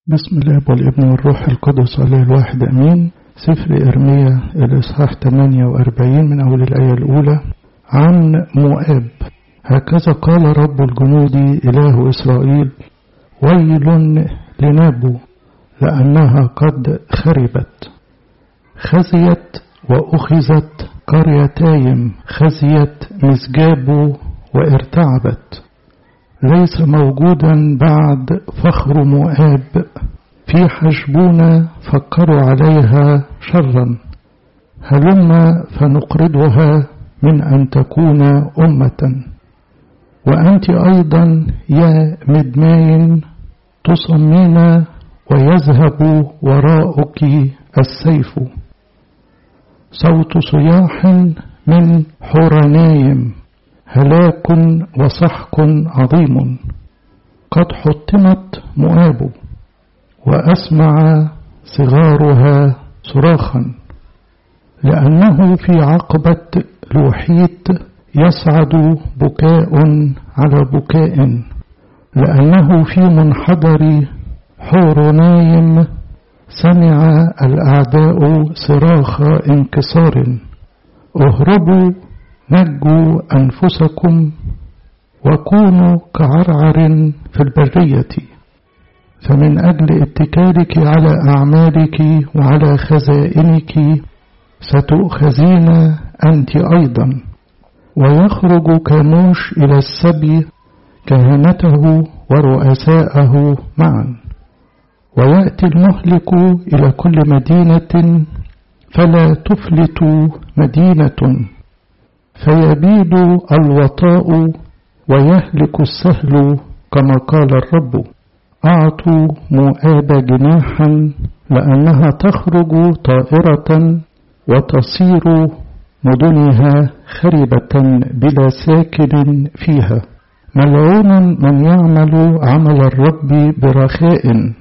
بسم الله والابن والروح القدس عليه الواحد أمين سفر إرميا الإصحاح 48 من أول الآية الأولى عن مؤاب هكذا قال رب الجنود إله إسرائيل ويل لنابو لأنها قد خربت خزيت وأخذت قريتايم خزيت مسجاب وارتعبت ليس موجودا بعد فخر مؤاب في حشبون فكروا عليها شرا هلما فنقرضها من أن تكون أمة وأنت أيضا يا مدماين تصمين ويذهب وراءك السيف صوت صياح من حورانايم هلاك وسحق عظيم قد حطمت مؤاب وأسمع صغارها صراخا لأنه في عقبة لوحيت يصعد بكاء على بكاء لأنه في منحدر حورنايم سمع الأعداء صراخ انكسار اهربوا نجوا أنفسكم وكونوا كعرعر في البرية فمن أجل اتكالك على أعمالك وعلى خزائنك ستؤخذين أنت أيضا ويخرج كموش إلى السبي كهنته ورؤساءه معا ويأتي المهلك إلى كل مدينة فلا تفلت مدينة فيبيد الوطاء ويهلك السهل كما قال الرب أعطوا مؤاب جناحا لأنها تخرج طائرة وتصير مدنها خربة بلا ساكن فيها ملعون من يعمل عمل الرب برخاء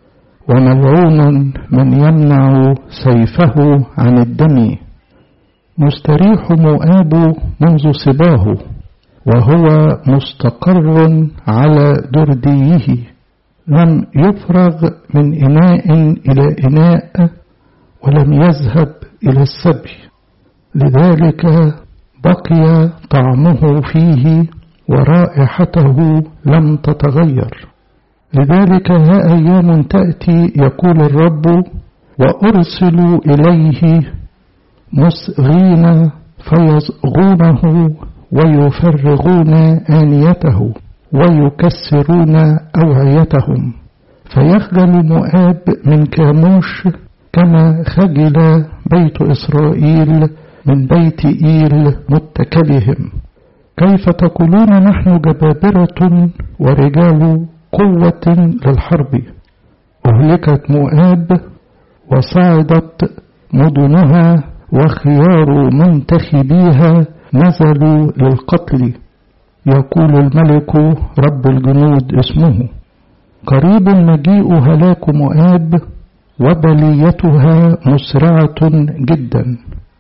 وملعون من يمنع سيفه عن الدم مستريح مؤاب منذ صباه وهو مستقر على درديه لم يفرغ من إناء إلى إناء ولم يذهب إلى السبي لذلك بقي طعمه فيه ورائحته لم تتغير لذلك ها أيام تأتي يقول الرب وأرسل إليه مصغين فيصغونه ويفرغون آنيته ويكسرون أوعيتهم فيخجل مؤاب من كاموش كما خجل بيت إسرائيل من بيت إيل متكلهم كيف تقولون نحن جبابرة ورجال قوة للحرب أهلكت مؤاب وصعدت مدنها وخيار منتخبيها نزلوا للقتل يقول الملك رب الجنود اسمه قريب مجيء هلاك مؤاب وبليتها مسرعة جدا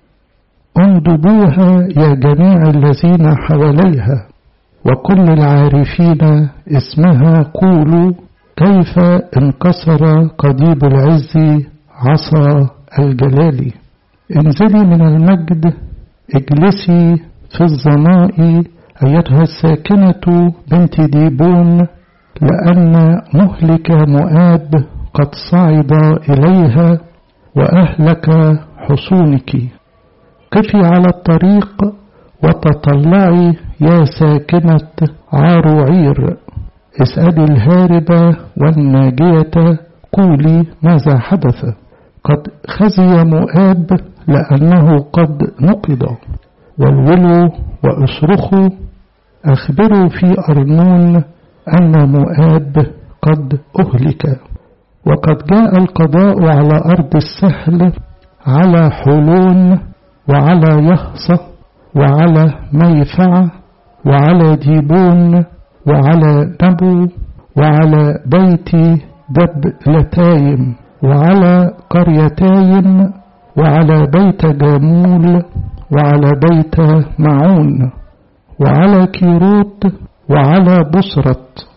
انضبوها يا جميع الذين حواليها وكل العارفين اسمها قولوا كيف انكسر قضيب العز عصا الجلال انزلي من المجد اجلسي في الظماء أيتها الساكنة بنت ديبون لأن مهلك مؤاب قد صعد إليها وأهلك حصونك قفي على الطريق وتطلعي يا ساكنة عاروعير اسألي الهاربة والناجية قولي ماذا حدث قد خزي مؤاب لأنه قد نقض والولوا واصرخوا أخبروا في أرنون أن مؤاب قد أهلك وقد جاء القضاء على أرض السهل على حلون وعلى يهصة وعلى ميفع وعلى ديبون وعلى نبو وعلى بيت دبلتايم وعلى قريتايم وعلى بيت جامول وعلى بيت معون وعلى كيروت وعلى بصرة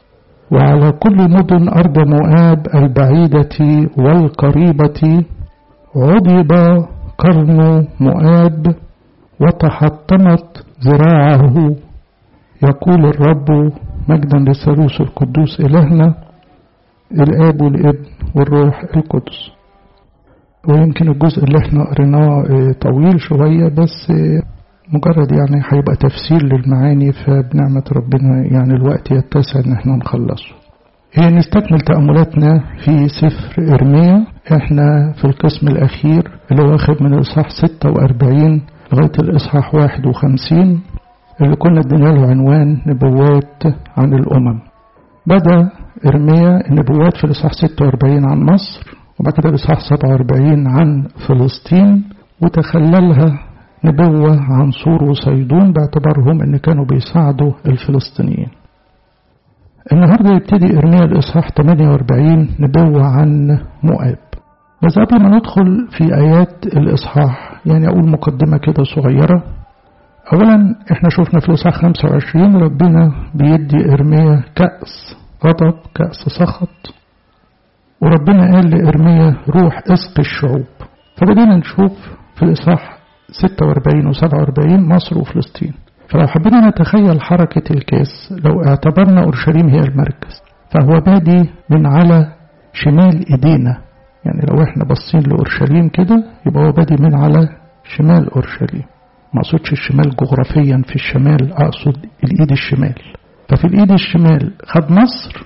وعلى كل مدن أرض مؤاب البعيدة والقريبة عضب قرن مؤاب وتحطمت ذراعه يقول الرب مجدا للثالوث القدوس إلهنا الآب والابن والروح القدس ويمكن الجزء اللي احنا قريناه طويل شوية بس مجرد يعني هيبقى تفسير للمعاني فبنعمة ربنا يعني الوقت يتسع ان احنا نخلصه هي نستكمل تأملاتنا في سفر إرميا احنا في القسم الأخير اللي هو واخد من الإصحاح 46 لغاية الإصحاح 51 اللي كنا ادينا له عنوان نبوات عن الأمم بدأ إرميا النبوات في الإصحاح 46 عن مصر وبعد كده الإصحاح 47 عن فلسطين وتخللها نبوة عن سور وصيدون باعتبارهم ان كانوا بيساعدوا الفلسطينيين النهاردة يبتدي إرميا الإصحاح 48 نبوة عن مؤاب بس قبل ما ندخل في آيات الإصحاح يعني أقول مقدمة كده صغيرة أولا إحنا شفنا في الإصحاح 25 ربنا بيدي إرميا كأس غضب كأس سخط وربنا قال لإرميا روح اسقي الشعوب فبدينا نشوف في الإصحاح 46 و 47 مصر وفلسطين فلو حبينا نتخيل حركة الكاس لو اعتبرنا أورشليم هي المركز فهو بادي من على شمال إيدينا يعني لو احنا باصين لأورشليم كده يبقى هو بادي من على شمال أورشليم ما أقصدش الشمال جغرافيا في الشمال أقصد الإيد الشمال ففي الإيد الشمال خد مصر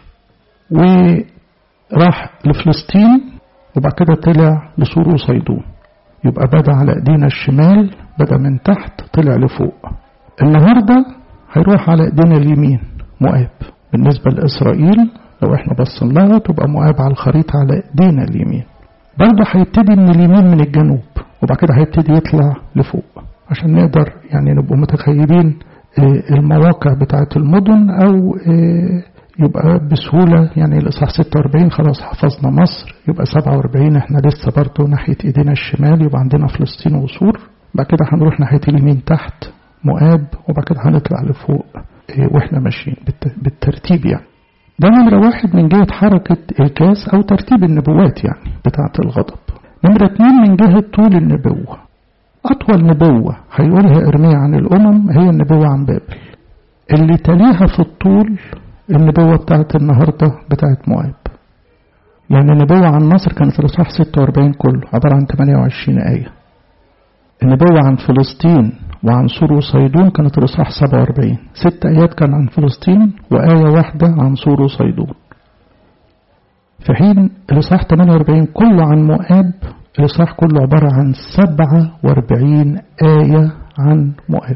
وراح لفلسطين وبعد كده طلع لسور وصيدون يبقى بدأ على ايدينا الشمال بدأ من تحت طلع لفوق النهاردة هيروح على ايدينا اليمين مؤاب بالنسبة لإسرائيل لو احنا بصين لها تبقى مؤاب على الخريطة على ايدينا اليمين برضه هيبتدي من اليمين من الجنوب وبعد كده هيبتدي يطلع لفوق عشان نقدر يعني نبقى متخيلين المواقع بتاعة المدن أو يبقى بسهولة يعني الإصحاح 46 خلاص حفظنا مصر يبقى 47 احنا لسه برضه ناحية ايدينا الشمال يبقى عندنا فلسطين وسور بعد كده هنروح ناحية اليمين تحت مؤاب وبعد كده هنطلع لفوق واحنا ماشيين بالترتيب يعني ده نمرة واحد من جهة حركة الكاس أو ترتيب النبوات يعني بتاعة الغضب نمرة اتنين من جهة طول النبوة أطول نبوة هيقولها إرميا عن الأمم هي النبوة عن بابل اللي تليها في الطول النبوة بتاعت النهاردة بتاعت مؤاب يعني النبوة عن مصر كانت الإصحاح 46 كله عبارة عن 28 آية النبوة عن فلسطين وعن سور وصيدون كانت الإصحاح 47 ست آيات كان عن فلسطين وآية واحدة عن سور وصيدون في حين الإصحاح 48 كله عن مؤاب الإصحاح كله عبارة عن 47 آية عن مؤاب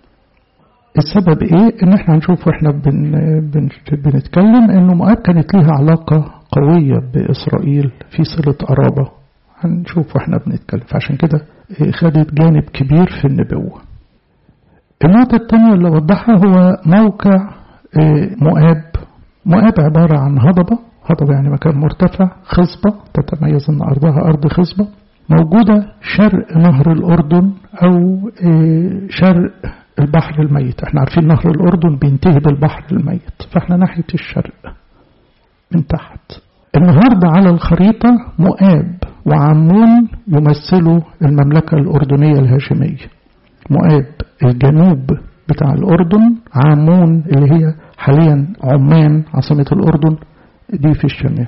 السبب ايه ان احنا هنشوف واحنا بن بن بنتكلم انه مؤاب كانت ليها علاقة قوية باسرائيل في صلة قرابة هنشوف واحنا بنتكلم فعشان كده خدت جانب كبير في النبوة النقطة الثانية اللي وضحها هو موقع مؤاب مؤاب عبارة عن هضبة هضبة يعني مكان مرتفع خصبة تتميز ان ارضها ارض خصبة موجودة شرق نهر الاردن او شرق البحر الميت احنا عارفين نهر الأردن بينتهي بالبحر الميت فاحنا ناحية الشرق من تحت النهاردة على الخريطة مؤاب وعمون يمثلوا المملكة الأردنية الهاشمية مؤاب الجنوب بتاع الأردن عمون اللي هي حاليا عمان عاصمة الأردن دي في الشمال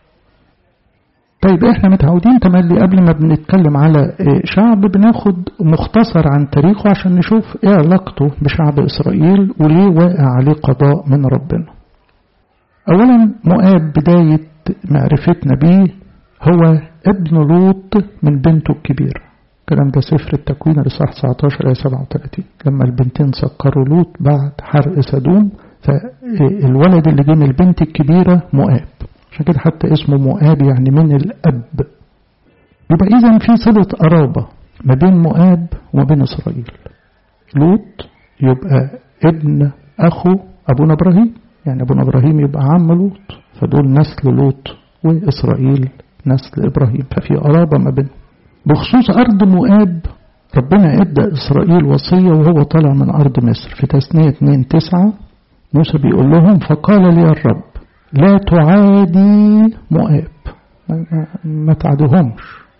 طيب احنا متعودين تملي قبل ما بنتكلم على شعب بناخد مختصر عن تاريخه عشان نشوف ايه علاقته بشعب اسرائيل وليه واقع عليه قضاء من ربنا اولا مؤاب بداية معرفتنا بيه هو ابن لوط من بنته الكبيرة الكلام ده سفر التكوين الإصحاح 19 آية 37 لما البنتين سكروا لوط بعد حرق سدوم فالولد اللي جه من البنت الكبيرة مؤاب عشان كده حتى اسمه مؤاب يعني من الأب يبقى إذا في صلة قرابة ما بين مؤاب وما بين إسرائيل لوط يبقى ابن أخو أبونا إبراهيم يعني أبونا إبراهيم يبقى عم لوط فدول نسل لوط وإسرائيل نسل إبراهيم ففي قرابة ما بينهم بخصوص أرض مؤاب ربنا ادى إسرائيل وصية وهو طالع من أرض مصر في تثنية 2 9 موسى بيقول لهم فقال لي الرب لا تعادي مؤاب ما تعدهمش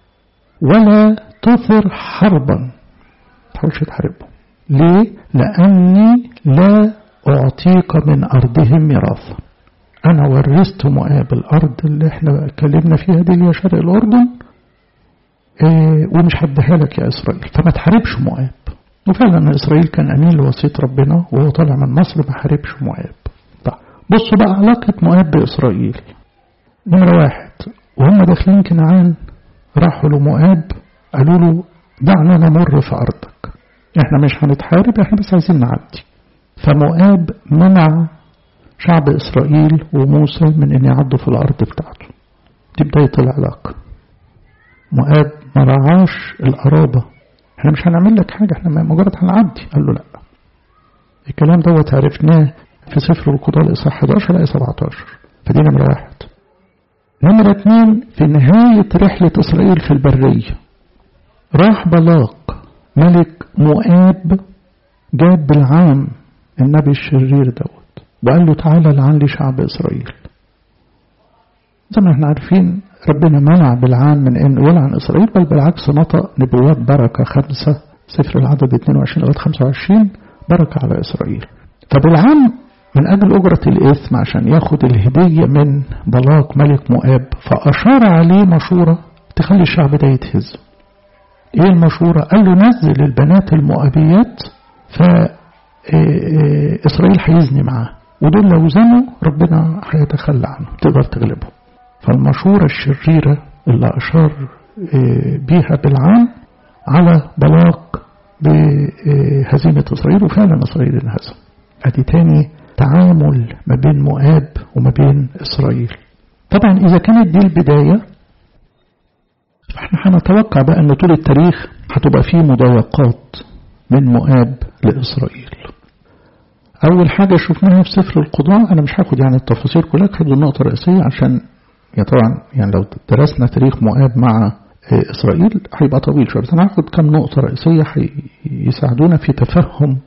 ولا تثر حربا تحاولش تحاربهم ليه لأني لا أعطيك من أرضهم ميراثا أنا ورثت مؤاب الأرض اللي احنا اتكلمنا فيها دي اللي هي شرق الأردن اه ومش هديها لك يا إسرائيل فما تحاربش مؤاب وفعلا إسرائيل كان أمين لوصية ربنا وهو طالع من مصر ما حاربش مؤاب طيب بصوا بقى علاقة مؤاب بإسرائيل نمرة واحد وهم داخلين كنعان راحوا لمؤاب قالوا له دعنا نمر في أرضك احنا مش هنتحارب احنا بس عايزين نعدي فمؤاب منع شعب إسرائيل وموسى من أن يعدوا في الأرض بتاعته دي بداية العلاقة مؤاب ما رعاش القرابة احنا مش هنعمل لك حاجة احنا مجرد هنعدي قال له لا الكلام دوت عرفناه في سفر القضاء الإصحاح 11 آية 17 فدي نمرة واحد نمرة اتنين في نهاية رحلة إسرائيل في البرية راح بلاق ملك مؤاب جاب بالعام النبي الشرير دوت وقال له تعالى لعن لي شعب إسرائيل زي ما احنا عارفين ربنا منع بالعام من انه يلعن إسرائيل بل بالعكس نطق نبوات بركة خمسة سفر العدد 22 لغاية 25 بركة على إسرائيل فبالعام من أجل أجرة الإثم عشان ياخد الهدية من بلاق ملك مؤاب فأشار عليه مشورة تخلي الشعب ده يتهز إيه المشورة؟ قال له نزل البنات المؤابيات ف إسرائيل هيزني معاه ودول لو زنوا ربنا هيتخلى عنهم تقدر تغلبهم فالمشورة الشريرة اللي أشار بيها بالعام على بلاق بهزيمة إسرائيل وفعلا إسرائيل انهزم أدي تاني تعامل ما بين مؤاب وما بين إسرائيل طبعا إذا كانت دي البداية فاحنا هنتوقع بقى أن طول التاريخ هتبقى فيه مضايقات من مؤاب لإسرائيل أول حاجة شفناها في سفر القضاء أنا مش هاخد يعني التفاصيل كلها هاخد النقطة الرئيسية عشان يعني طبعا يعني لو درسنا تاريخ مؤاب مع إسرائيل هيبقى طويل شوية بس أنا هاخد كم نقطة رئيسية يساعدونا في تفهم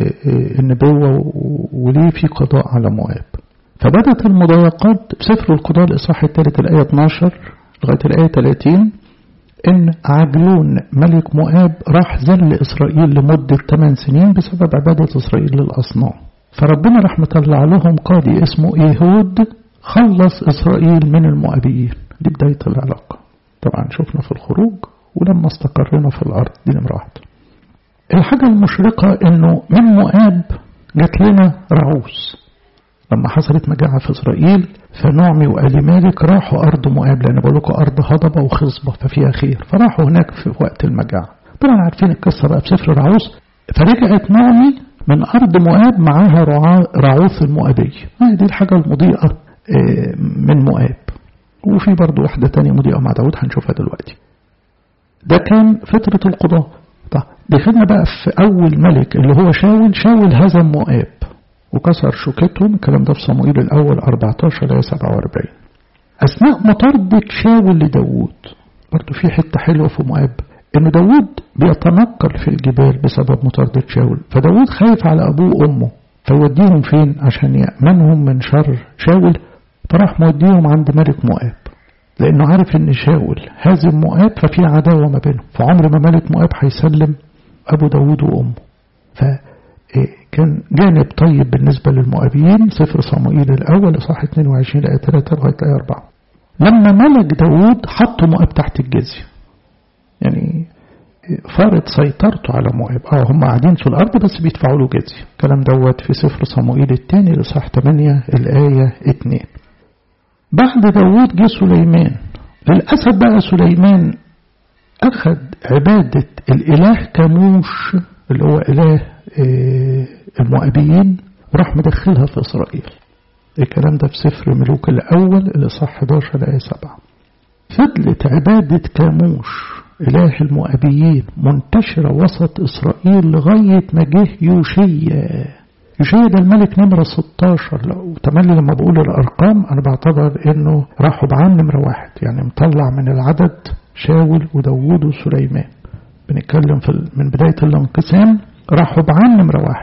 النبوة وليه في قضاء على مؤاب فبدت المضايقات في سفر القضاء الإصحاح الثالث الآية 12 لغاية الآية 30 إن عجلون ملك مؤاب راح ذل إسرائيل لمدة 8 سنين بسبب عبادة إسرائيل للأصنام فربنا راح مطلع لهم قاضي اسمه إيهود خلص إسرائيل من المؤابيين دي بداية العلاقة طبعا شفنا في الخروج ولما استقرنا في الأرض دي نمرة واحدة الحاجة المشرقة إنه من مؤاب جات لنا رعوس لما حصلت مجاعة في إسرائيل فنعمي وآل مالك راحوا أرض مؤاب لأن بقول لكم أرض هضبة وخصبة ففيها خير فراحوا هناك في وقت المجاعة طبعا عارفين القصة بقى في سفر رعوس فرجعت نعمي من أرض مؤاب معاها رعوث المؤابية دي الحاجة المضيئة من مؤاب وفي برضو واحدة تانية مضيئة مع داود هنشوفها دلوقتي ده كان فترة القضاء طيب دخلنا بقى في أول ملك اللي هو شاول شاول هزم مؤاب وكسر شوكتهم الكلام ده في صموئيل الأول 14 ل 47 أثناء مطاردة شاول لداوود برضه في حتة حلوة في مؤاب إن داوود بيتنقل في الجبال بسبب مطاردة شاول فداوود خايف على أبوه وأمه فيوديهم فين عشان يأمنهم من شر شاول فراح موديهم عند ملك مؤاب لأنه عارف إن شاول هازم مؤاب ففي عداوة ما بينهم فعمر ما ملك مؤاب هيسلم أبو داوود وأمه ف كان جانب طيب بالنسبة للمؤابيين سفر صموئيل الأول صح 22 آية 3 لغاية آية 4 لما ملك داود حط مؤاب تحت الجزية يعني فرض سيطرته على مؤاب اه هم قاعدين في الأرض بس بيدفعوا له جزية الكلام دوت في سفر صموئيل الثاني لصح 8 الآية 2 بعد داود جه سليمان للأسف بقى سليمان أخذ عبادة الإله كموش اللي هو إله المؤابيين وراح مدخلها في إسرائيل الكلام ده في سفر ملوك الأول اللي صح 11 آية 7 فضلت عبادة كاموش إله المؤابيين منتشرة وسط إسرائيل لغاية ما جه يوشيا يوشيا ده الملك نمرة 16 لو تملي لما بقول الأرقام أنا بعتبر إنه راحوا بعام نمرة واحد يعني مطلع من العدد شاول وداوود وسليمان بنتكلم في من بداية الانقسام راحوا بعام نمرة واحد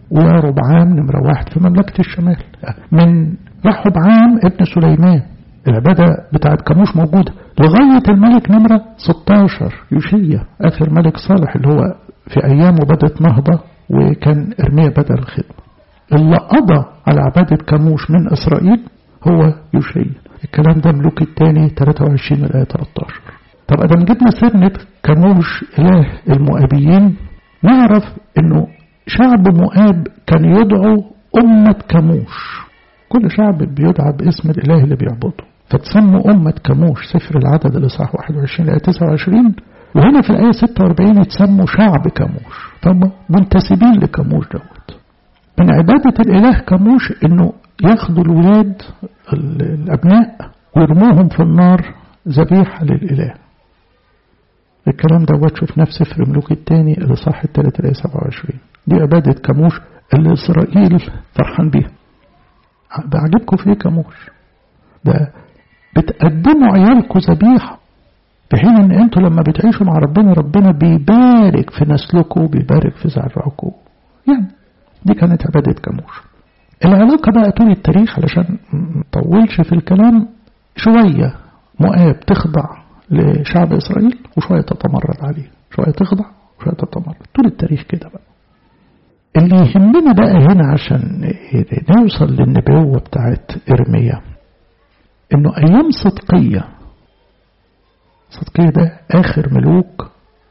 ويربعام نمرة واحد في مملكة الشمال من رحبعام ابن سليمان العبادة بتاعت كموش موجودة لغاية الملك نمرة 16 يوشيا آخر ملك صالح اللي هو في أيامه بدأت نهضة وكان إرميا بدأ الخدمة اللي قضى على عبادة كموش من إسرائيل هو يوشيا الكلام ده ملوك الثاني 23 الآية 13 طب أدم جبنا سنة كموش إله المؤابيين نعرف إنه شعب مؤاب كان يدعو أمة كموش كل شعب بيدعى باسم الإله اللي بيعبده فتسموا أمة كموش سفر العدد الإصحاح 21 الآية 29 وهنا في الآية 46 يتسموا شعب كموش فهم منتسبين لكموش دوت من عبادة الإله كموش إنه ياخدوا الولاد الأبناء ويرموهم في النار ذبيحة للإله الكلام دوت شفناه في سفر ملوك الثاني الإصحاح الثالث الآية 27 دي عبادة كموش اللي إسرائيل فرحان بيها بعجبكم في كموش ده بتقدموا عيالكم ذبيحة في حين ان انتوا لما بتعيشوا مع ربنا ربنا بيبارك في نسلكم بيبارك في زرعكم يعني دي كانت عبادة كموش العلاقة بقى طول التاريخ علشان مطولش في الكلام شوية مؤاب تخضع لشعب إسرائيل وشوية تتمرد عليه شوية تخضع وشوية تتمرد طول التاريخ كده بقى اللي يهمنا بقى هنا عشان نوصل للنبوة بتاعت إرميا إنه أيام صدقية صدقية ده آخر ملوك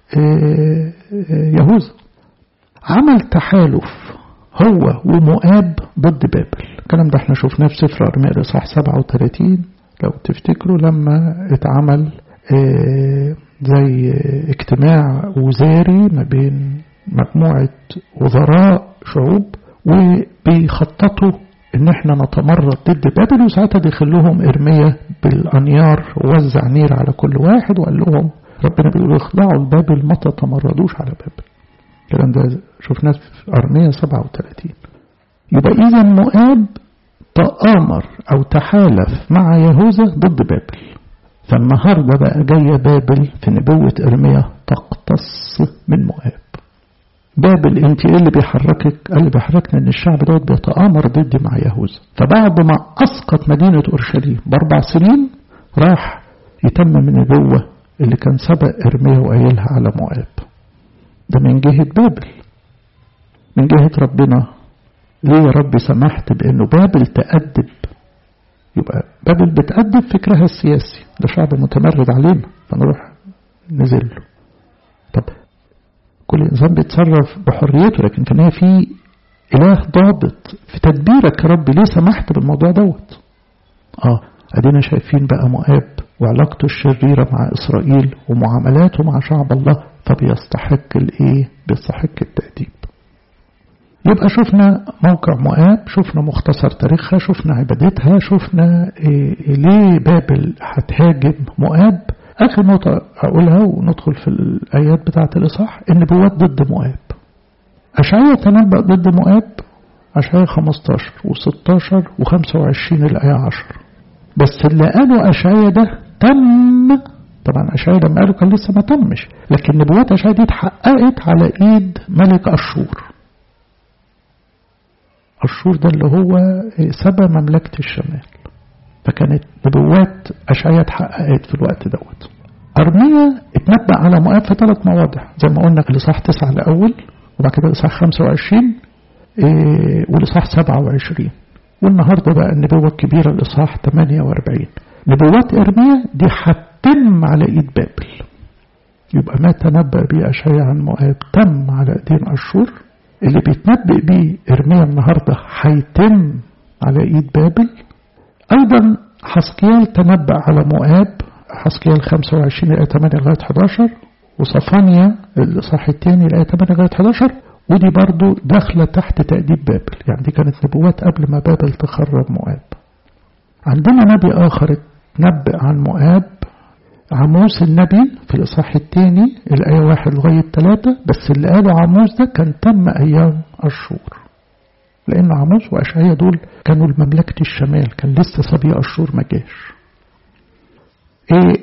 يهوذا عمل تحالف هو ومؤاب ضد بابل الكلام ده احنا شفناه في سفر أرميا الإصحاح 37 لو تفتكروا لما اتعمل زي اجتماع وزاري ما بين مجموعة وزراء شعوب وبيخططوا ان احنا نتمرد ضد بابل وساعتها دخلهم ارميا بالانيار ووزع نير على كل واحد وقال لهم ربنا بيقول اخضعوا لبابل ما تتمردوش على بابل الكلام ده شفناه في ارميا 37 يبقى اذا مؤاب تآمر او تحالف مع يهوذا ضد بابل فالنهارده بقى جايه بابل في نبوه ارميا تقتص من مؤاب بابل انت ايه اللي بيحركك قال اللي بيحركنا ان الشعب دوت بيتآمر ضدي مع يهوذا فبعد ما اسقط مدينة اورشليم باربع سنين راح يتمم النبوة اللي كان سبق ارميا وقايلها على مؤاب ده من جهة بابل من جهة ربنا ليه يا رب سمحت بانه بابل تأدب يبقى بابل بتأدب فكرها السياسي ده شعب متمرد علينا فنروح نزل له طب كل إنسان بيتصرف بحريته لكن كان هي في إله ضابط في تدبيرك يا رب ليه سمحت بالموضوع دوت آه أدينا شايفين بقى مؤاب وعلاقته الشريرة مع إسرائيل ومعاملاته مع شعب الله فبيستحق الإيه بيستحق التأديب يبقى شفنا موقع مؤاب شفنا مختصر تاريخها شفنا عبادتها شفنا إيه ليه بابل هتهاجم مؤاب آخر نقطة أقولها وندخل في الآيات بتاعة الإصحاح النبوات ضد مؤاب أشعية تنبأ ضد مؤاب أشعية 15 و16 و25 الآية 10 بس اللي قالوا أشعية ده تم طبعا أشعية لما قالوا كان لسه ما تمش لكن نبوات أشعية دي اتحققت على إيد ملك أشور أشور ده اللي هو سبى مملكة الشمال فكانت نبوات أشعية اتحققت في الوقت دوت أرميا اتنبأ على مؤاب في ثلاث مواضع زي ما قلنا الإصحاح تسعة الأول وبعد كده الإصحاح 25 إيه والإصحاح 27 والنهارده بقى النبوة الكبيرة الإصحاح 48 نبوات إرميا دي هتتم على إيد بابل يبقى ما تنبأ به أشعيا عن مؤاب تم على إيدين أشور اللي بيتنبأ به إرميا النهارده هيتم على إيد بابل أيضا حسكيال تنبأ على مؤاب حسكيال 25 الآية 8 لغاية 11 وصفانيا الإصحاح الثاني الآية 8 لغاية 11 ودي برضو داخلة تحت تأديب بابل يعني دي كانت نبوات قبل ما بابل تخرب مؤاب عندنا نبي آخر تنبأ عن مؤاب عموس النبي في الإصحاح الثاني الآية 1 لغاية 3 بس اللي قاله عموس ده كان تم أيام أشور لأن عموس وأشعيا دول كانوا المملكة الشمال كان لسه صبي أشور ما جاش إيه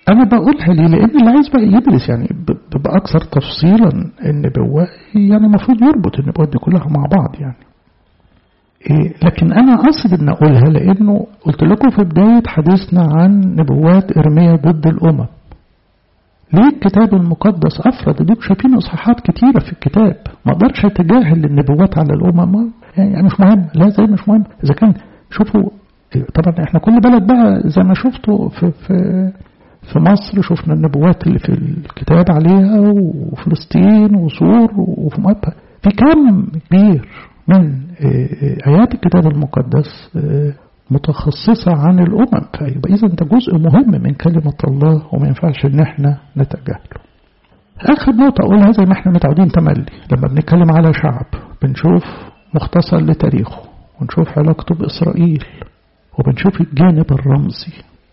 أنا بقولها ليه لأن اللي عايز بقى يدرس يعني بأكثر تفصيلا النبوة يعني المفروض يربط النبوات دي كلها مع بعض يعني إيه لكن أنا قصد إن أقولها لأنه قلت لكم في بداية حديثنا عن نبوات إرميا ضد الأمم ليه الكتاب المقدس أفرد دي شايفين إصحاحات كتيرة في الكتاب ما أقدرش أتجاهل النبوات على الأمم يعني مش مهم لا زي مش مهم إذا كان شوفوا طبعا احنا كل بلد بقى زي ما شفتوا في في في مصر شفنا النبوات اللي في الكتاب عليها وفلسطين وسور وفي مبهى في كم كبير من آيات الكتاب المقدس متخصصة عن الأمم فيبقى إذا ده جزء مهم من كلمة الله وما ينفعش إن احنا نتجاهله. آخر نقطة أقولها زي ما احنا متعودين تملي لما بنتكلم على شعب بنشوف مختصر لتاريخه ونشوف علاقته بإسرائيل وبنشوف الجانب الرمزي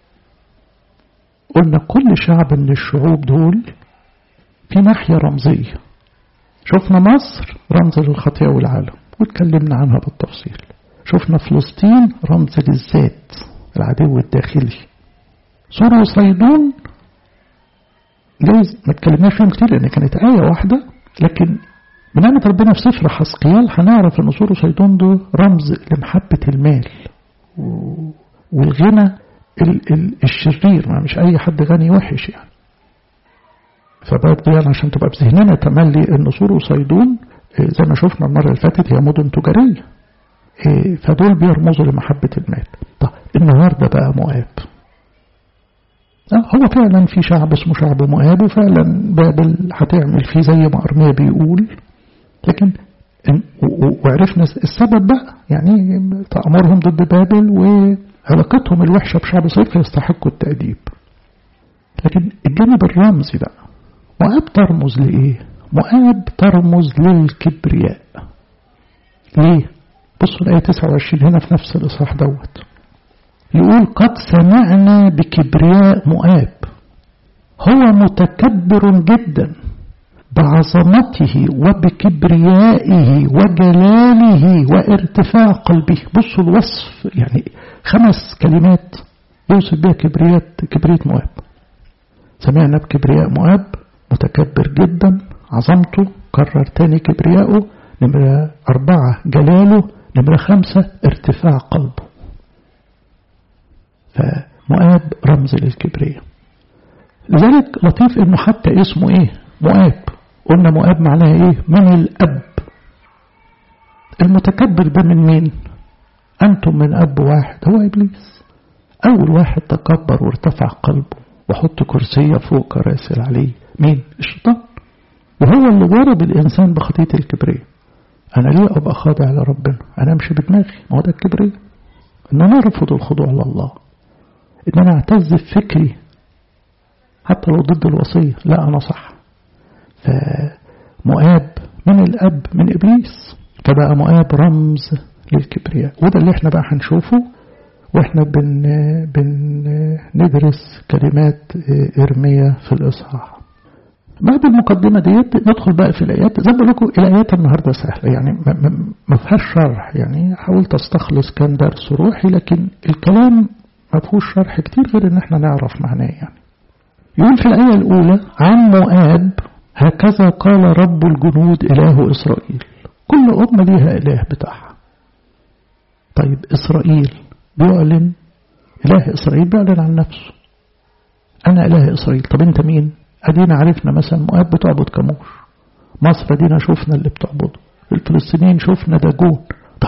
قلنا كل شعب من الشعوب دول في ناحية رمزية شفنا مصر رمز للخطيئة والعالم واتكلمنا عنها بالتفصيل شفنا فلسطين رمز للذات العدو الداخلي سورة وصيدون جايز ما اتكلمناش فيهم كتير لأن كانت آية واحدة لكن بنعمة ربنا في سفر حسقيال هنعرف ان سور وصيدون ده رمز لمحبة المال والغنى الشرير ما مش أي حد غني وحش يعني فبرضه يعني عشان تبقى في ذهننا تملي ان سور وصيدون زي ما شفنا المرة اللي فاتت هي مدن تجارية فدول بيرمزوا لمحبة المال طب النهاردة بقى مؤاب هو فعلا في شعب اسمه شعب مؤاب وفعلا بابل هتعمل فيه زي ما أرميا بيقول لكن وعرفنا السبب بقى يعني تأمرهم ضد بابل وعلاقتهم الوحشة بشعب صيف يستحقوا التأديب لكن الجانب الرمزي بقى مؤاب ترمز لإيه؟ مؤاب ترمز للكبرياء ليه؟ بصوا الآية 29 هنا في نفس الإصحاح دوت يقول قد سمعنا بكبرياء مؤاب هو متكبر جدا بعظمته وبكبريائه وجلاله وارتفاع قلبه بصوا الوصف يعني خمس كلمات يوصف بها كبريات كبرية مؤاب سمعنا بكبرياء مؤاب متكبر جدا عظمته كرر تاني كبرياءه نمرة أربعة جلاله نمرة خمسة ارتفاع قلبه فمؤاب رمز للكبرياء لذلك لطيف انه حتى اسمه ايه مؤاب قلنا مؤاب معناها ايه من الاب المتكبر ده من مين انتم من اب واحد هو ابليس اول واحد تكبر وارتفع قلبه وحط كرسية فوق كراسل عليه مين الشيطان وهو اللي ضرب الانسان بخطية الكبرياء انا ليه ابقى خاضع لربنا انا امشي بدماغي ما هو ده الكبرياء ان انا ارفض الخضوع لله ان انا اعتز بفكري حتى لو ضد الوصية لا انا صح فمؤاب من الاب من ابليس فبقى مؤاب رمز للكبرياء وده اللي احنا بقى هنشوفه واحنا بن بندرس كلمات ارميا في الاصحاح بعد المقدمة ديت ندخل بقى في الآيات زي ما بقول لكم الآيات النهاردة سهلة يعني ما فيهاش شرح يعني حاولت أستخلص كام درس روحي لكن الكلام ما فيهوش شرح كتير غير إن احنا نعرف معناه يعني يقول في الآية الأولى عن مؤاب هكذا قال رب الجنود إله إسرائيل كل أمة ليها إله بتاعها طيب إسرائيل بيعلن إله إسرائيل بيعلن عن نفسه أنا إله إسرائيل طب أنت مين أدينا عرفنا مثلا مؤاب بتعبد كموش مصر أدينا شفنا اللي بتعبده الفلسطينيين شفنا داجون طب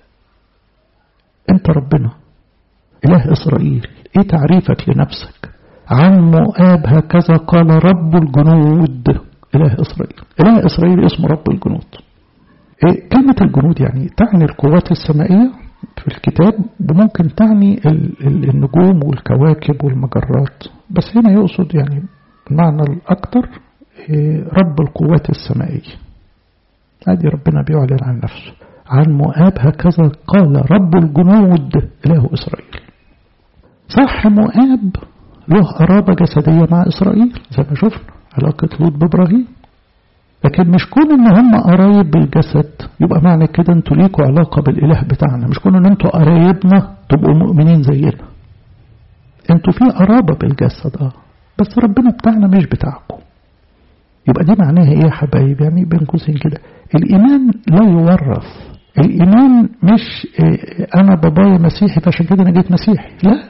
أنت ربنا إله إسرائيل إيه تعريفك لنفسك عن مؤاب هكذا قال رب الجنود إله إسرائيل إله إسرائيل اسمه رب الجنود إيه كلمة الجنود يعني تعني القوات السمائية في الكتاب وممكن تعني النجوم والكواكب والمجرات بس هنا يقصد يعني المعنى الأكثر رب القوات السمائية هذه ربنا بيعلن عن نفسه عن مؤاب هكذا قال رب الجنود إله إسرائيل صح مؤاب له قرابة جسدية مع إسرائيل زي ما شفنا علاقة لوط بإبراهيم لكن مش كون ان هم قرايب بالجسد يبقى معنى كده انتوا ليكوا علاقة بالاله بتاعنا مش كون ان انتوا قرايبنا تبقوا مؤمنين زينا انتوا في قرابة بالجسد اه بس ربنا بتاعنا مش بتاعكم يبقى دي معناها ايه يا حبايب يعني بين قوسين كده الايمان لا يورث الايمان مش إيه انا بابايا مسيحي فعشان كده انا جيت مسيحي لا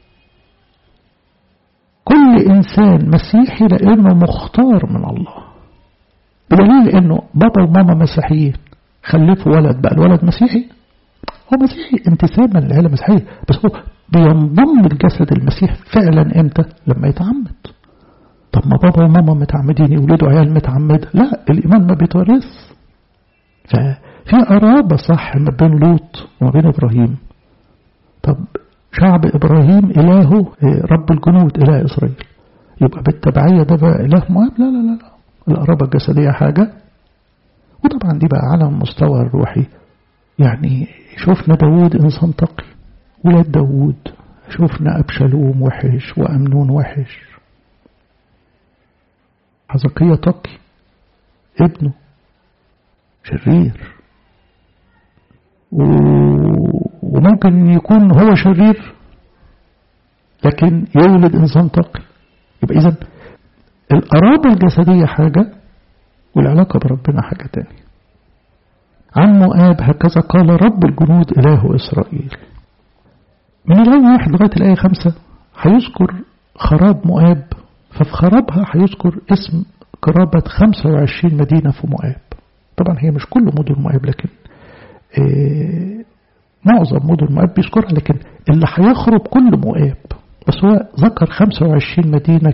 كل انسان مسيحي لانه مختار من الله بدليل انه بابا وماما مسيحيين خلفوا ولد بقى الولد مسيحي هو مسيحي انتسابا للعيله المسيحيه بس هو بينضم لجسد المسيح فعلا امتى لما يتعمد طب ما بابا وماما متعمدين يولدوا عيال متعمد لا الإيمان ما بيتورث ففي قرابة صح ما بين لوط وما بين إبراهيم طب شعب إبراهيم إلهه رب الجنود إله إسرائيل يبقى بالتبعية ده بقى إله مؤاب لا لا لا لا القرابة الجسدية حاجة وطبعا دي بقى على المستوى الروحي يعني شفنا داوود إنسان تقي ولاد داوود شفنا أبشالوم وحش وأمنون وحش حزقية تقي ابنه شرير و... وممكن يكون هو شرير لكن يولد إنسان تقي يبقى إذا القرابة الجسدية حاجة والعلاقة بربنا حاجة تانية عن مؤاب هكذا قال رب الجنود إله إسرائيل من الآية واحد لغاية الآية خمسة هيذكر خراب مؤاب ففي خرابها هيذكر اسم قرابة 25 مدينة في مؤاب طبعا هي مش كل مدن مؤاب لكن إيه معظم مدن مؤاب بيذكرها لكن اللي هيخرب كل مؤاب بس هو ذكر 25 مدينة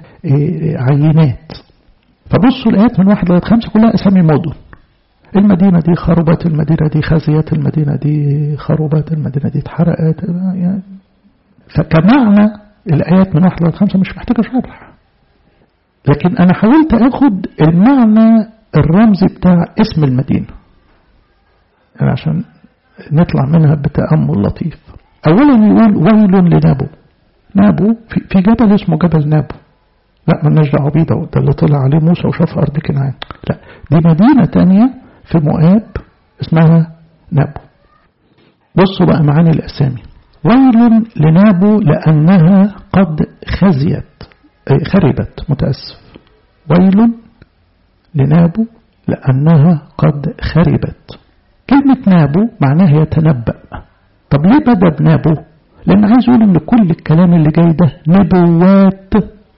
كعينات فبصوا الآيات من واحد لغاية خمسة كلها أسامي مدن المدينة دي خربت المدينة دي خزيت المدينة دي خربت المدينة دي اتحرقت يعني فكمعنى الآيات من واحد لغاية خمسة مش محتاجة شرح لكن أنا حاولت أخد المعنى الرمزي بتاع اسم المدينة يعني عشان نطلع منها بتأمل لطيف أولا يقول ويل لنابو نابو في, في جبل اسمه جبل نابو لا مالناش دعوه بيه ده اللي طلع عليه موسى وشاف أرض كنعان لا دي مدينة تانية في مؤاب اسمها نابو بصوا بقى معاني الأسامي ويل لنابو لأنها قد خزيت خربت متأسف ويل لنابو لأنها قد خربت كلمة نابو معناها يتنبأ طب ليه بدأ بنابو لأن عايز يقول إن كل الكلام اللي جاي ده نبوات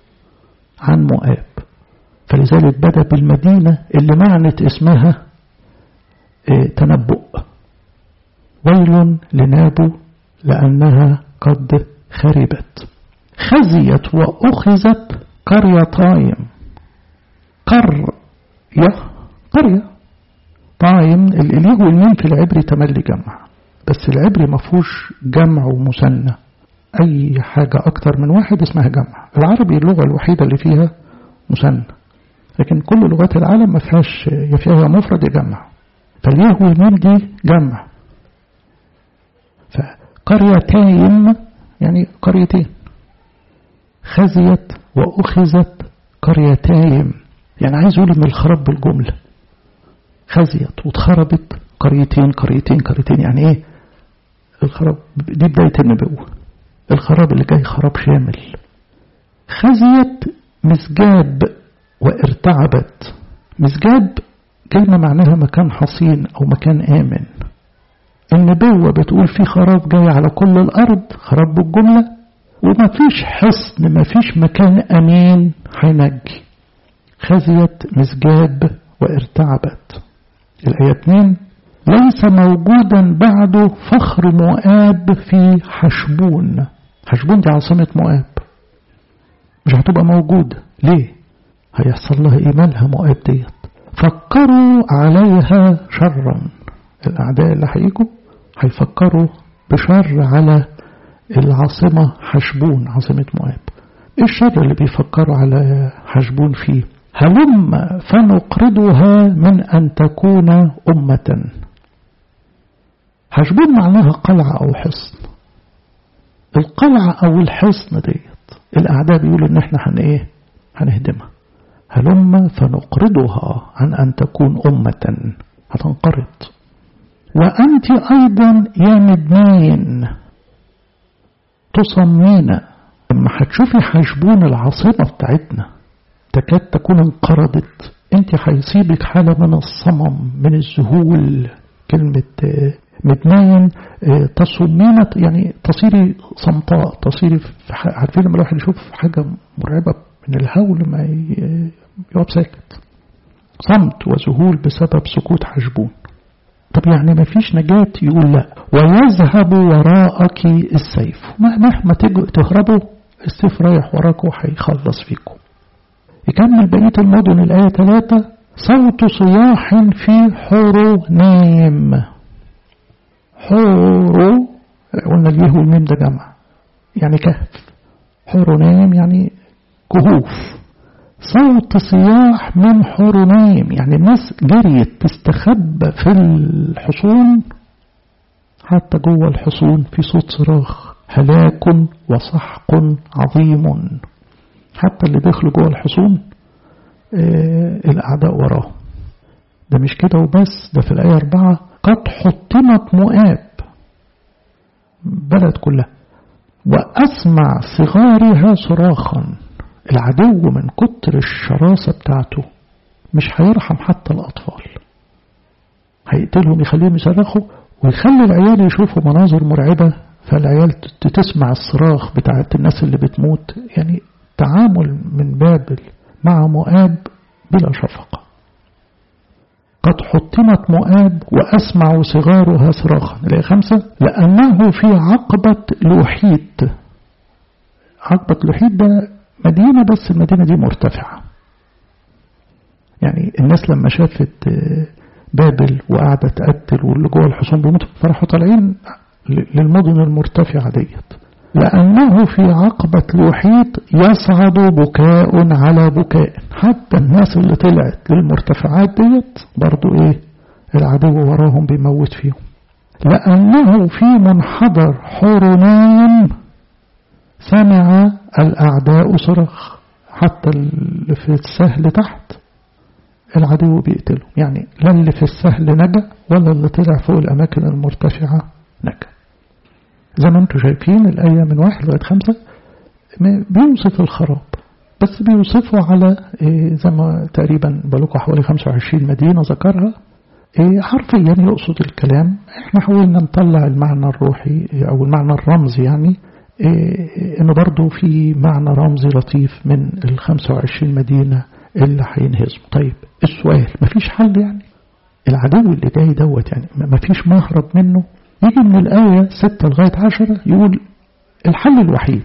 عن مؤاب فلذلك بدأ بالمدينة اللي معنت اسمها اه تنبؤ ويل لنابو لأنها قد خربت خزيت وأخذت قريتايم قرية قرية طايم الإليه والميم في العبري تملي جمع بس العبري ما فيهوش جمع ومثنى أي حاجة أكتر من واحد اسمها جمع العربي اللغة الوحيدة اللي فيها مثنى لكن كل لغات العالم ما فيهاش يا فيها مفرد يا جمع فالياه والميم دي جمع فقريتين يعني قريتين خزيت وأخذت قريتين يعني عايز يقول ان الخراب بالجملة خزيت واتخربت قريتين قريتين قريتين يعني ايه الخراب دي بداية النبوة الخراب اللي جاي خراب شامل خزيت مسجاب وارتعبت مسجاب كلمة معناها مكان حصين أو مكان آمن النبوة بتقول في خراب جاي على كل الأرض خراب بالجملة وما فيش حصن ما فيش مكان أمين هينجي خزيت مسجاب وارتعبت الآية 2 ليس موجودا بعده فخر مؤاب في حشبون حشبون دي عاصمة مؤاب مش هتبقى موجودة ليه هيحصل لها ايه مالها مؤاب ديت فكروا عليها شرا الأعداء اللي هيجوا هيفكروا بشر على العاصمة حشبون عاصمة مؤاب ايه الشر اللي بيفكروا على حشبون فيه هلم فنقرضها من أن تكون أمة حشبون معناها قلعة أو حصن القلعة أو الحصن ديت الأعداء بيقولوا إن إحنا هن إيه هنهدمها هلم فنقرضها عن أن تكون أمة هتنقرض وأنت أيضا يا مدنين تصمين لما هتشوفي حشبون العاصمة بتاعتنا تكاد تكون انقرضت انت هيصيبك حالة من الصمم من الذهول كلمة متناين تصميمة يعني تصيري صمتاء تصيري عارفين لما الواحد يشوف حاجة مرعبة من الهول ما يقعد ساكت صمت وذهول بسبب سكوت حشبون طب يعني ما فيش نجاة يقول لا ويذهب وراءك السيف مهما تجوا تهربوا السيف رايح وراكم هيخلص فيكم يكمل بقية المدن الآية 3 صوت صياح في حورونيم حورو قلنا اليه والميم ده جمع يعني كهف حورونيم يعني كهوف صوت صياح من حورونيم يعني الناس جريت تستخبى في الحصون حتى جوه الحصون في صوت صراخ هلاك وسحق عظيم حتى اللي دخلوا جوه الحصون آه الأعداء وراه ده مش كده وبس ده في الآية أربعة قد حطمت مؤاب بلد كلها وأسمع صغارها صراخا العدو من كتر الشراسة بتاعته مش هيرحم حتى الأطفال هيقتلهم يخليهم يصرخوا ويخلي العيال يشوفوا مناظر مرعبة فالعيال تسمع الصراخ بتاعت الناس اللي بتموت يعني تعامل من بابل مع مؤاب بلا شفقة قد حطمت مؤاب وأسمع صغارها صراخا الآية خمسة لأنه في عقبة لوحيت عقبة لوحيت ده مدينة بس المدينة دي مرتفعة يعني الناس لما شافت بابل وقاعدة تقتل واللي جوه الحصون بيموتوا فراحوا طالعين للمدن المرتفعة ديت لأنه في عقبة لوحيط يصعد بكاء على بكاء حتى الناس اللي طلعت للمرتفعات ديت برضو ايه العدو وراهم بيموت فيهم لأنه في منحدر حورونايم سمع الأعداء صراخ حتى اللي في السهل تحت العدو بيقتله يعني لا اللي في السهل نجا ولا اللي طلع فوق الأماكن المرتفعة نجا زي ما انتم شايفين الآية من واحد لغاية خمسة بيوصف الخراب بس بيوصفه على زي ما تقريبا بلوكوا حوالي 25 مدينة ذكرها حرفيا يقصد الكلام احنا حاولنا نطلع المعنى الروحي او المعنى الرمزي يعني انه برضو في معنى رمزي لطيف من ال 25 مدينة اللي هينهزموا طيب السؤال مفيش حل يعني العدو اللي جاي دوت يعني مفيش مهرب منه يجي من الآية 6 لغاية 10 يقول الحل الوحيد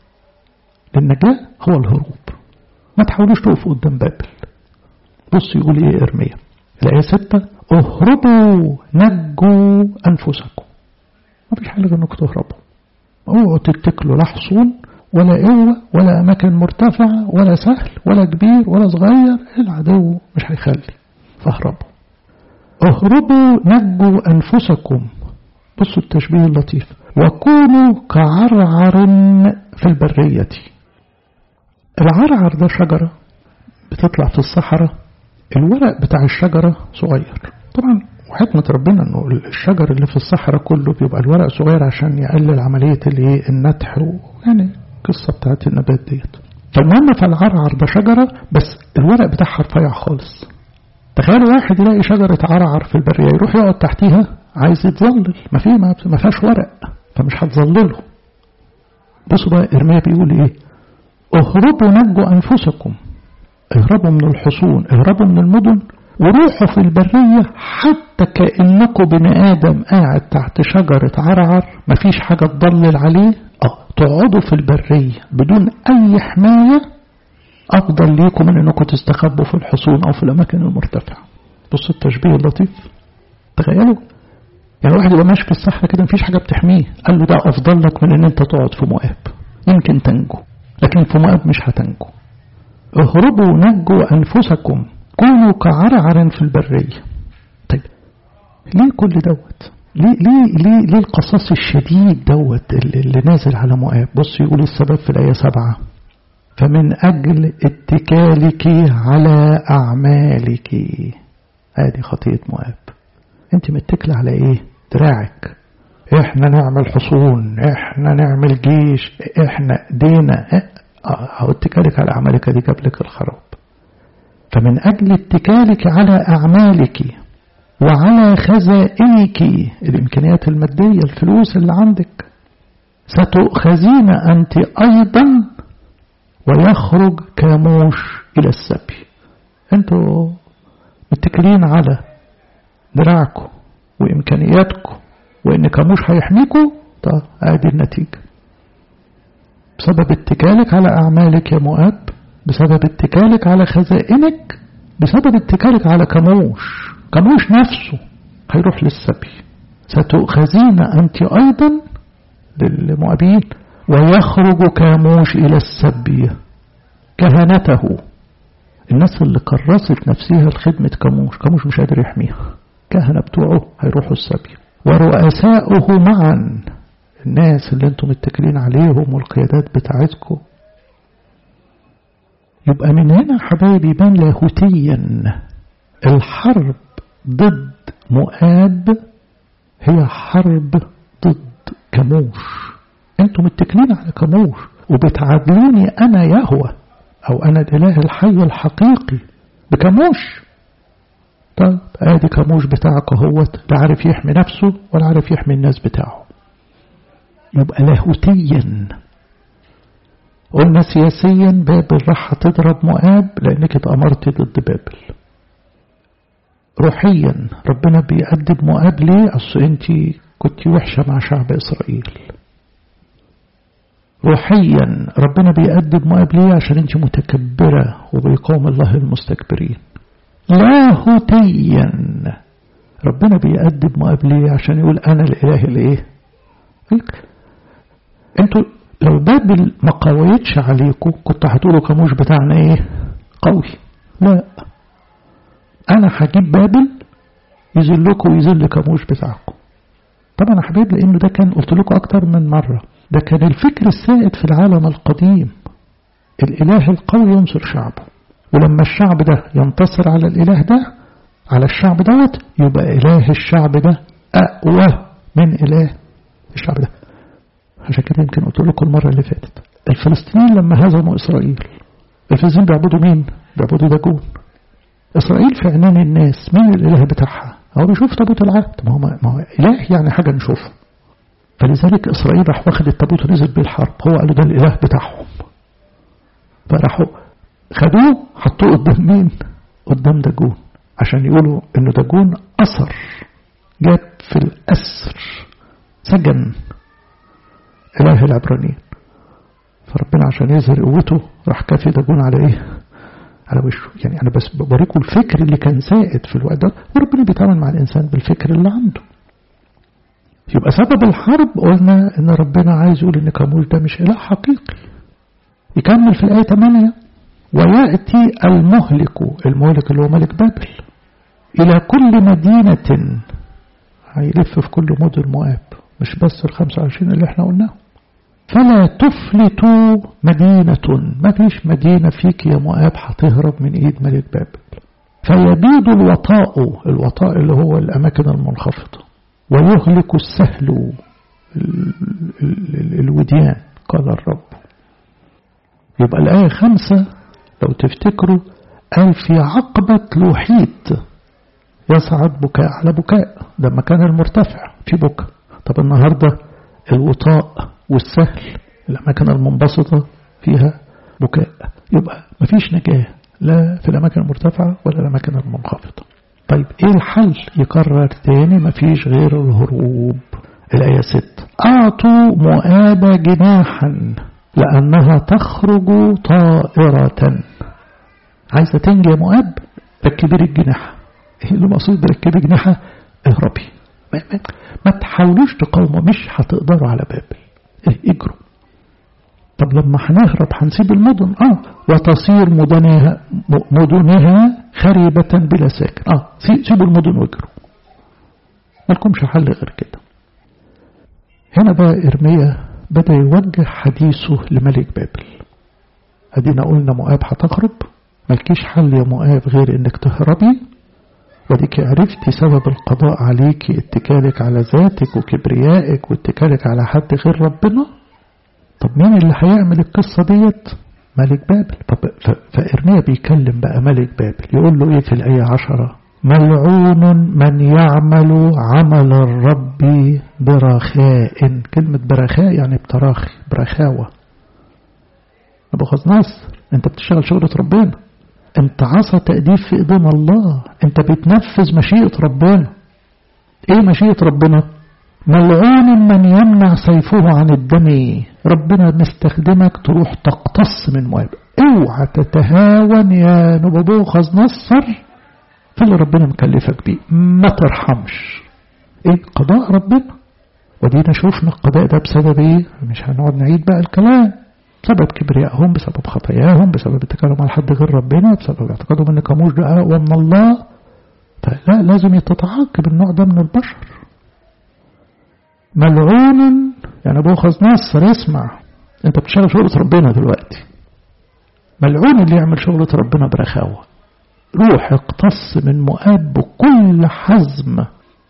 للنجاة هو الهروب ما تحاولوش تقفوا قدام بابل بص يقول ايه ارميا الآية 6 اهربوا نجوا أنفسكم ما فيش حل غير انكم تهربوا اوعوا تتكلوا لا حصون ولا قوة ولا أماكن مرتفعة ولا سهل ولا كبير ولا صغير العدو مش هيخلي فاهربوا اهربوا نجوا أنفسكم بصوا التشبيه اللطيف وكونوا كعرعر في البرية العرعر ده شجرة بتطلع في الصحراء الورق بتاع الشجرة صغير طبعا وحكمة ربنا انه الشجر اللي في الصحراء كله بيبقى الورق صغير عشان يقلل عملية الايه النتح يعني القصة بتاعت النبات ديت فالمهم فالعرعر ده شجرة بس الورق بتاعها رفيع خالص تخيل واحد يلاقي شجرة عرعر في البرية يروح يقعد تحتيها عايز يتظلل ما فيه ما فيهاش ورق فمش هتظلله بصوا بقى ارميا بيقول ايه اهربوا نجوا انفسكم اهربوا من الحصون اهربوا من المدن وروحوا في البرية حتى كأنكم بني آدم قاعد تحت شجرة عرعر مفيش حاجة تضلل عليه اه تقعدوا في البرية بدون أي حماية أفضل ليكم من أنكم تستخبوا في الحصون أو في الأماكن المرتفعة بصوا التشبيه اللطيف تخيلوا يعني واحد يبقى ماشي في الصحراء كده مفيش حاجة بتحميه قال له ده أفضل لك من أن أنت تقعد في مؤاب يمكن تنجو لكن في مؤاب مش هتنجو اهربوا نجوا أنفسكم كونوا كعرعر في البرية طيب ليه كل دوت ليه, ليه, ليه, ليه القصاص الشديد دوت اللي, اللي نازل على مؤاب بص يقول السبب في الآية سبعة فمن أجل اتكالك على أعمالك هذه خطية مؤاب انت متكلة على ايه دراعك احنا نعمل حصون احنا نعمل جيش احنا دينا اه اتكالك على اعمالك دي جاب لك الخراب فمن اجل اتكالك على اعمالك وعلى خزائنك الامكانيات الماديه الفلوس اللي عندك ستؤخذين انت ايضا ويخرج كاموش الى السبي انتوا متكلين على دراعكم وامكانياتكم وان كاموش هيحميكوا طب ادي النتيجه بسبب اتكالك على اعمالك يا مؤاب بسبب اتكالك على خزائنك بسبب اتكالك على كاموش كاموش نفسه هيروح للسبي ستؤخذين انت ايضا للمؤابين ويخرج كاموش الى السبي كهنته الناس اللي كرست نفسها لخدمة كاموش كاموش مش قادر يحميها كهنة بتوعه هيروحوا السبي ورؤساؤه معا الناس اللي انتم متكلين عليهم والقيادات بتاعتكم يبقى من هنا حبايبي يبان لاهوتيا الحرب ضد مؤاب هي حرب ضد كاموش انتم متكلين على كاموش وبتعادلوني انا يهوى او انا الاله الحي الحقيقي بكاموش طيب ادي كاموش بتاعك اهوت لا عارف يحمي نفسه ولا عارف يحمي الناس بتاعه يبقى لاهوتيا قلنا سياسيا بابل راح تضرب مؤاب لانك اتأمرت ضد بابل روحيا ربنا بيأدب مؤاب ليه اصل انت كنت وحشة مع شعب اسرائيل روحيا ربنا بيأدب مؤاب ليه عشان انت متكبرة وبيقوم الله المستكبرين لاهوتيا ربنا بيأدب مؤاب ليه عشان يقول انا الاله الايه انتوا لو بابل ما قويتش عليكم كنت هتقولوا كموش بتاعنا ايه قوي لا انا هجيب بابل يذلكم ويذل كموش بتاعكم طبعا يا حبايب لانه ده كان قلت لكم اكتر من مره ده كان الفكر السائد في العالم القديم الاله القوي ينصر شعبه ولما الشعب ده ينتصر على الاله ده على الشعب دوت يبقى اله الشعب ده اقوى من اله الشعب ده عشان كده يمكن قلت لكم المره اللي فاتت الفلسطينيين لما هزموا اسرائيل الفلسطينيين بيعبدوا مين؟ بيعبدوا داجون اسرائيل في عنان الناس مين الاله بتاعها؟ هو بيشوف تابوت العهد ما هو ما هو اله يعني حاجه نشوفها فلذلك اسرائيل راح واخد التابوت ونزل بيه الحرب هو قالوا ده الاله بتاعهم فراحوا خدوه حطوه قدام مين؟ قدام داجون عشان يقولوا انه داجون اثر جاب في الاسر سجن اله العبرانيين فربنا عشان يظهر قوته راح كافي داجون على ايه؟ على وشه يعني انا بس بوريكم الفكر اللي كان سائد في الوقت ده وربنا بيتعامل مع الانسان بالفكر اللي عنده يبقى سبب الحرب قلنا ان ربنا عايز يقول ان كاموش ده مش اله حقيقي يكمل في الايه 8 وياتي المهلك المهلك اللي هو ملك بابل الى كل مدينه هيلف في كل مدن مؤاب مش بس ال 25 اللي احنا قلناه فلا تفلت مدينة ما فيش مدينة فيك يا مؤاب هتهرب من ايد ملك بابل فيبيد الوطاء الوطاء اللي هو الأماكن المنخفضة ويهلك السهل الوديان قال الرب يبقى الآية خمسة لو تفتكروا قال في عقبة لوحيت يصعد بكاء على بكاء ده المكان المرتفع في بكاء طب النهاردة الوطاء والسهل الأماكن المنبسطة فيها بكاء يبقى مفيش نجاة لا في الأماكن المرتفعة ولا الأماكن المنخفضة طيب إيه الحل يكرر تاني مفيش غير الهروب الآية 6 أعطوا مؤاب جناحا لأنها تخرج طائرة عايزة تنجي يا مؤاب ركبي الجناح ايه اللي مقصود ركبي جناحها اهربي ما, ما, ما تحاولوش تقاوموا مش هتقدروا على بابل اجروا طب لما هنهرب هنسيب المدن اه وتصير مدنها مدنها خريبة بلا ساكن اه سيبوا المدن واجروا مالكمش حل غير كده هنا بقى إرميا بدأ يوجه حديثه لملك بابل أدينا قلنا مؤاب هتخرب مالكيش حل يا مؤاب غير إنك تهربي وديك عرفتي سبب القضاء عليك اتكالك على ذاتك وكبريائك واتكالك على حد غير ربنا طب مين اللي هيعمل القصة ديت ملك بابل فإرميا بيكلم بقى ملك بابل يقول له ايه في الآية عشرة ملعون من يعمل عمل الرب برخاء كلمة برخاء يعني بتراخي برخاوة نبوخذ نصر انت بتشتغل شغلة ربنا انت عصا تأديب في ايدين الله انت بتنفذ مشيئة ربنا ايه مشيئة ربنا ملعون من يمنع سيفه عن الدم ربنا مستخدمك تروح تقتص من مواب اوعى تتهاون يا نبوخذ نصر في اللي ربنا مكلفك بيه ما ترحمش ايه قضاء ربنا ودينا شوفنا القضاء ده بسبب ايه مش هنقعد نعيد بقى الكلام بسبب كبريائهم بسبب خطاياهم بسبب اتكالهم على حد غير ربنا بسبب اعتقادهم ان كاموش ده اقوى من الله فلا لازم يتعاقب النوع ده من البشر ملعون يعني بوخذ نصر اسمع انت بتشتغل شغلة ربنا دلوقتي ملعون اللي يعمل شغلة ربنا برخاوة روح اقتص من مؤاب بكل حزم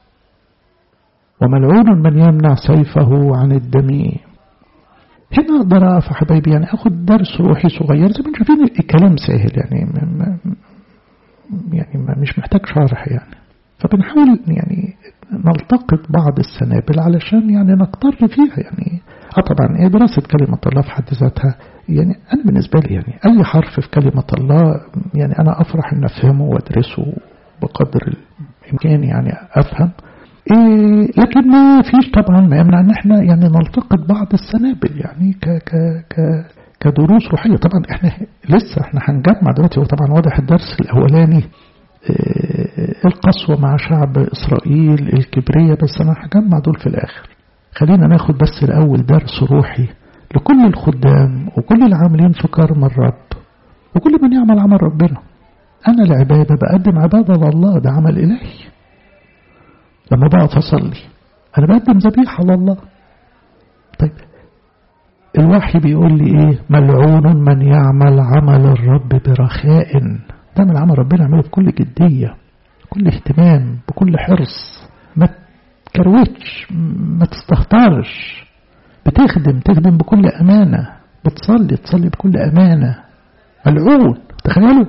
وملعون من يمنع سيفه عن الدم هنا اقدر اقف حبايبي يعني اخد درس روحي صغير زي ما انتم شايفين الكلام سهل يعني ما يعني ما مش محتاج شرح يعني فبنحاول يعني نلتقط بعض السنابل علشان يعني نقتر فيها يعني اه طبعا ايه دراسة كلمة الله في حد ذاتها يعني انا بالنسبة لي يعني اي حرف في كلمة الله يعني انا افرح ان افهمه وادرسه بقدر الامكان يعني افهم إيه لكن ما فيش طبعا ما يمنع ان احنا يعني نلتقط بعض السنابل يعني ك ك ك كدروس روحيه طبعا احنا لسه احنا هنجمع دلوقتي هو طبعا واضح الدرس الاولاني إيه القسوه مع شعب اسرائيل الكبريه بس انا هجمع دول في الاخر خلينا ناخد بس الاول درس روحي لكل الخدام وكل العاملين في كرم الرب وكل من يعمل عمل ربنا انا العباده بقدم عباده لله ده عمل الهي لما بقف أصلي أنا بقدم ذبيحة لله طيب الوحي بيقول لي إيه ملعون من يعمل عمل الرب برخاء تعمل عمل ربنا اعمله بكل جدية بكل اهتمام بكل حرص ما تكروتش ما تستهترش بتخدم تخدم بكل أمانة بتصلي تصلي بكل أمانة ملعون تخيلوا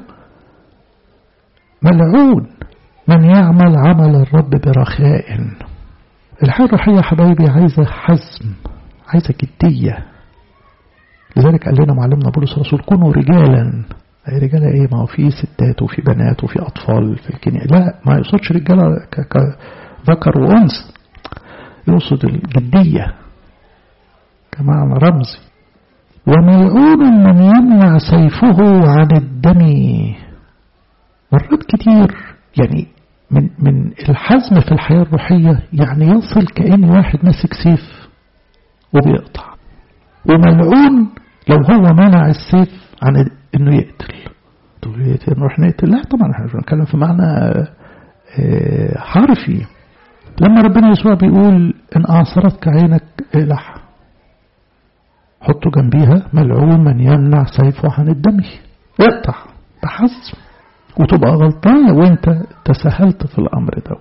ملعون من يعمل عمل الرب برخاء الحياة الروحية حبايبي عايزة حزم عايزة جدية لذلك قال لنا معلمنا بولس الرسول كونوا رجالا أي رجالة ايه ما هو في ستات وفي بنات وفي أطفال في الكنيسة لا ما يقصدش رجالة كذكر وأنثى يقصد الجدية كمعنى رمزي وملعون من يمنع سيفه عن الدم مرات كتير يعني من من الحزم في الحياة الروحية يعني يصل كأن واحد ماسك سيف وبيقطع وملعون لو هو منع السيف عن انه يقتل تقول لي نروح نقتل لا طبعا احنا مش بنتكلم في معنى حرفي لما ربنا يسوع بيقول ان اعصرتك عينك اقلعها حطوا جنبيها ملعون من يمنع سيفه عن الدم اقطع بحزم وتبقى غلطان لو انت تساهلت في الامر ده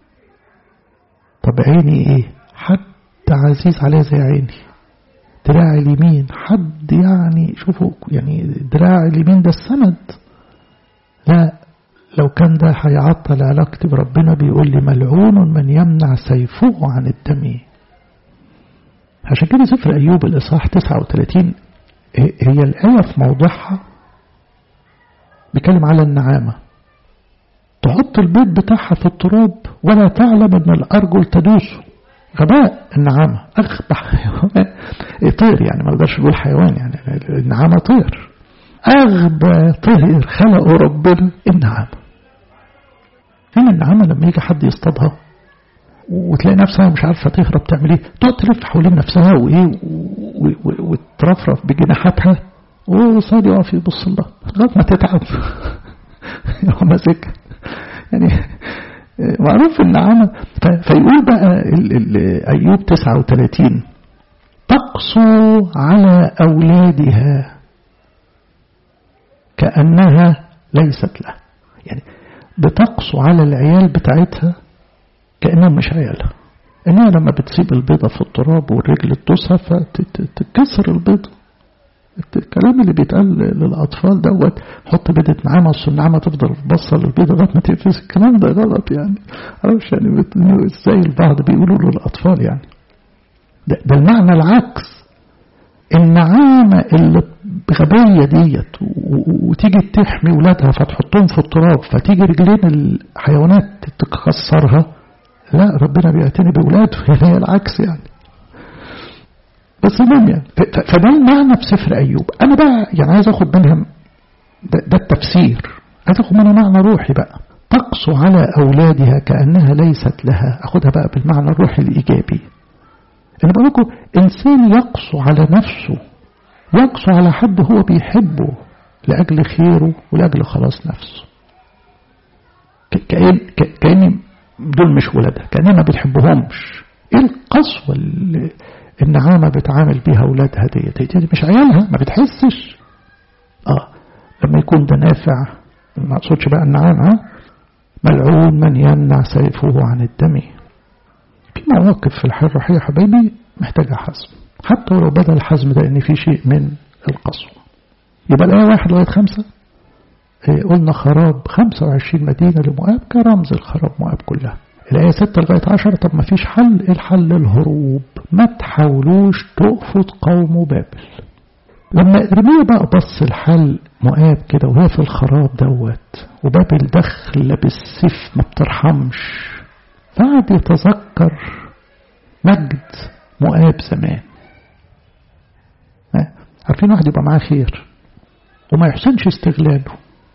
طب عيني ايه حد عزيز عليه زي عيني دراع اليمين حد يعني شوفوا يعني دراع اليمين ده السند لا لو كان ده هيعطل علاقتي بربنا بيقول لي ملعون من يمنع سيفه عن الدم عشان كده سفر أيوب الإصحاح 39 هي الآية في موضوعها بيتكلم على النعامة تحط البيت بتاعها في التراب ولا تعلم ان الارجل تدوسه غباء النعامة أغبى حيوان طير يعني ما نقدرش نقول حيوان يعني النعامة طير أغبى طير خلقه ربنا النعامة هنا النعامة لما يجي حد يصطادها وتلاقي نفسها مش عارفة تهرب تعمل ايه تقعد تلف حوالين نفسها وايه وترفرف بجناحاتها وصاد يقف يبص لها لغايه ما تتعب يقوم ماسكها يعني معروف النعامة فيقول بقى ال ال أيوب 39 تقسو على أولادها كأنها ليست له يعني بتقسو على العيال بتاعتها كأنهم مش عيالها إنها لما بتسيب البيضة في التراب والرجل تدوسها فتتكسر البيضة الكلام اللي بيتقال للأطفال دوت حط بيضة نعامة أصل النعامة تفضل تبصل للبيضة لغاية ما تقفز الكلام ده غلط يعني معرفش يعني ازاي البعض بيقولوا للأطفال يعني ده, ده المعنى العكس النعامة اللي بغبية ديت وتيجي تحمي ولادها فتحطهم في التراب فتيجي رجلين الحيوانات تكسرها لا ربنا بيعتني بولاده هي العكس يعني بس المهم يعني فده المعنى بسفر أيوب أنا بقى يعني عايز أخد منها ده, ده التفسير عايز أخد منها معنى روحي بقى تقسو على أولادها كأنها ليست لها أخدها بقى بالمعنى الروحي الإيجابي أنا بقول لكم إنسان يقسو على نفسه يقسو على حد هو بيحبه لأجل خيره ولأجل خلاص نفسه كأن كأن دول مش ولادها كأنها ما بتحبهمش إيه القسوة اللي النعامة بتعامل بيها أولادها ديت دي مش عيالها ما بتحسش آه لما يكون ده نافع ما أقصدش بقى النعامة ملعون من يمنع سيفه عن الدم في مواقف في الحياة الروحية حبايبي محتاجة حزم حتى ولو بدا الحزم ده ان في شيء من القسوة يبقى الآية واحد لغاية خمسة إيه قلنا خراب 25 مدينة لمؤاب كرمز الخراب مؤاب كلها الآية 6 لغاية 10 طب ما فيش حل إيه الحل الهروب ما تحاولوش تقفوا قوم بابل لما إرميا بقى بص الحل مؤاب كده وهي في الخراب دوت وبابل دخل بالسيف ما بترحمش فقعد يتذكر مجد مؤاب زمان عارفين واحد يبقى معاه خير وما يحسنش استغلاله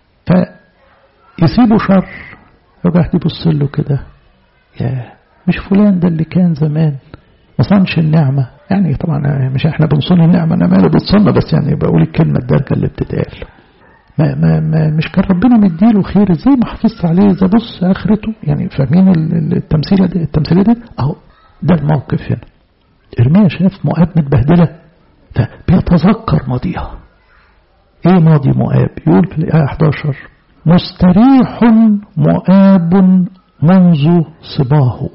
فيسيبه شر يرجع يبص له كده يا مش فلان ده اللي كان زمان ما صنش النعمة يعني طبعا مش احنا بنصون النعمة انا مالي بتصنى بس يعني بقول الكلمة الدارجة اللي بتتقال ما ما ما مش كان ربنا مديله خير ازاي ما حافظت عليه ده بص اخرته يعني فاهمين التمثيلة دي التمثيلية دي اهو ده الموقف هنا ارميا شاف مؤاب متبهدلة فبيتذكر ماضيها ايه ماضي مؤاب يقول في الآية 11 مستريح مؤاب منذ صباه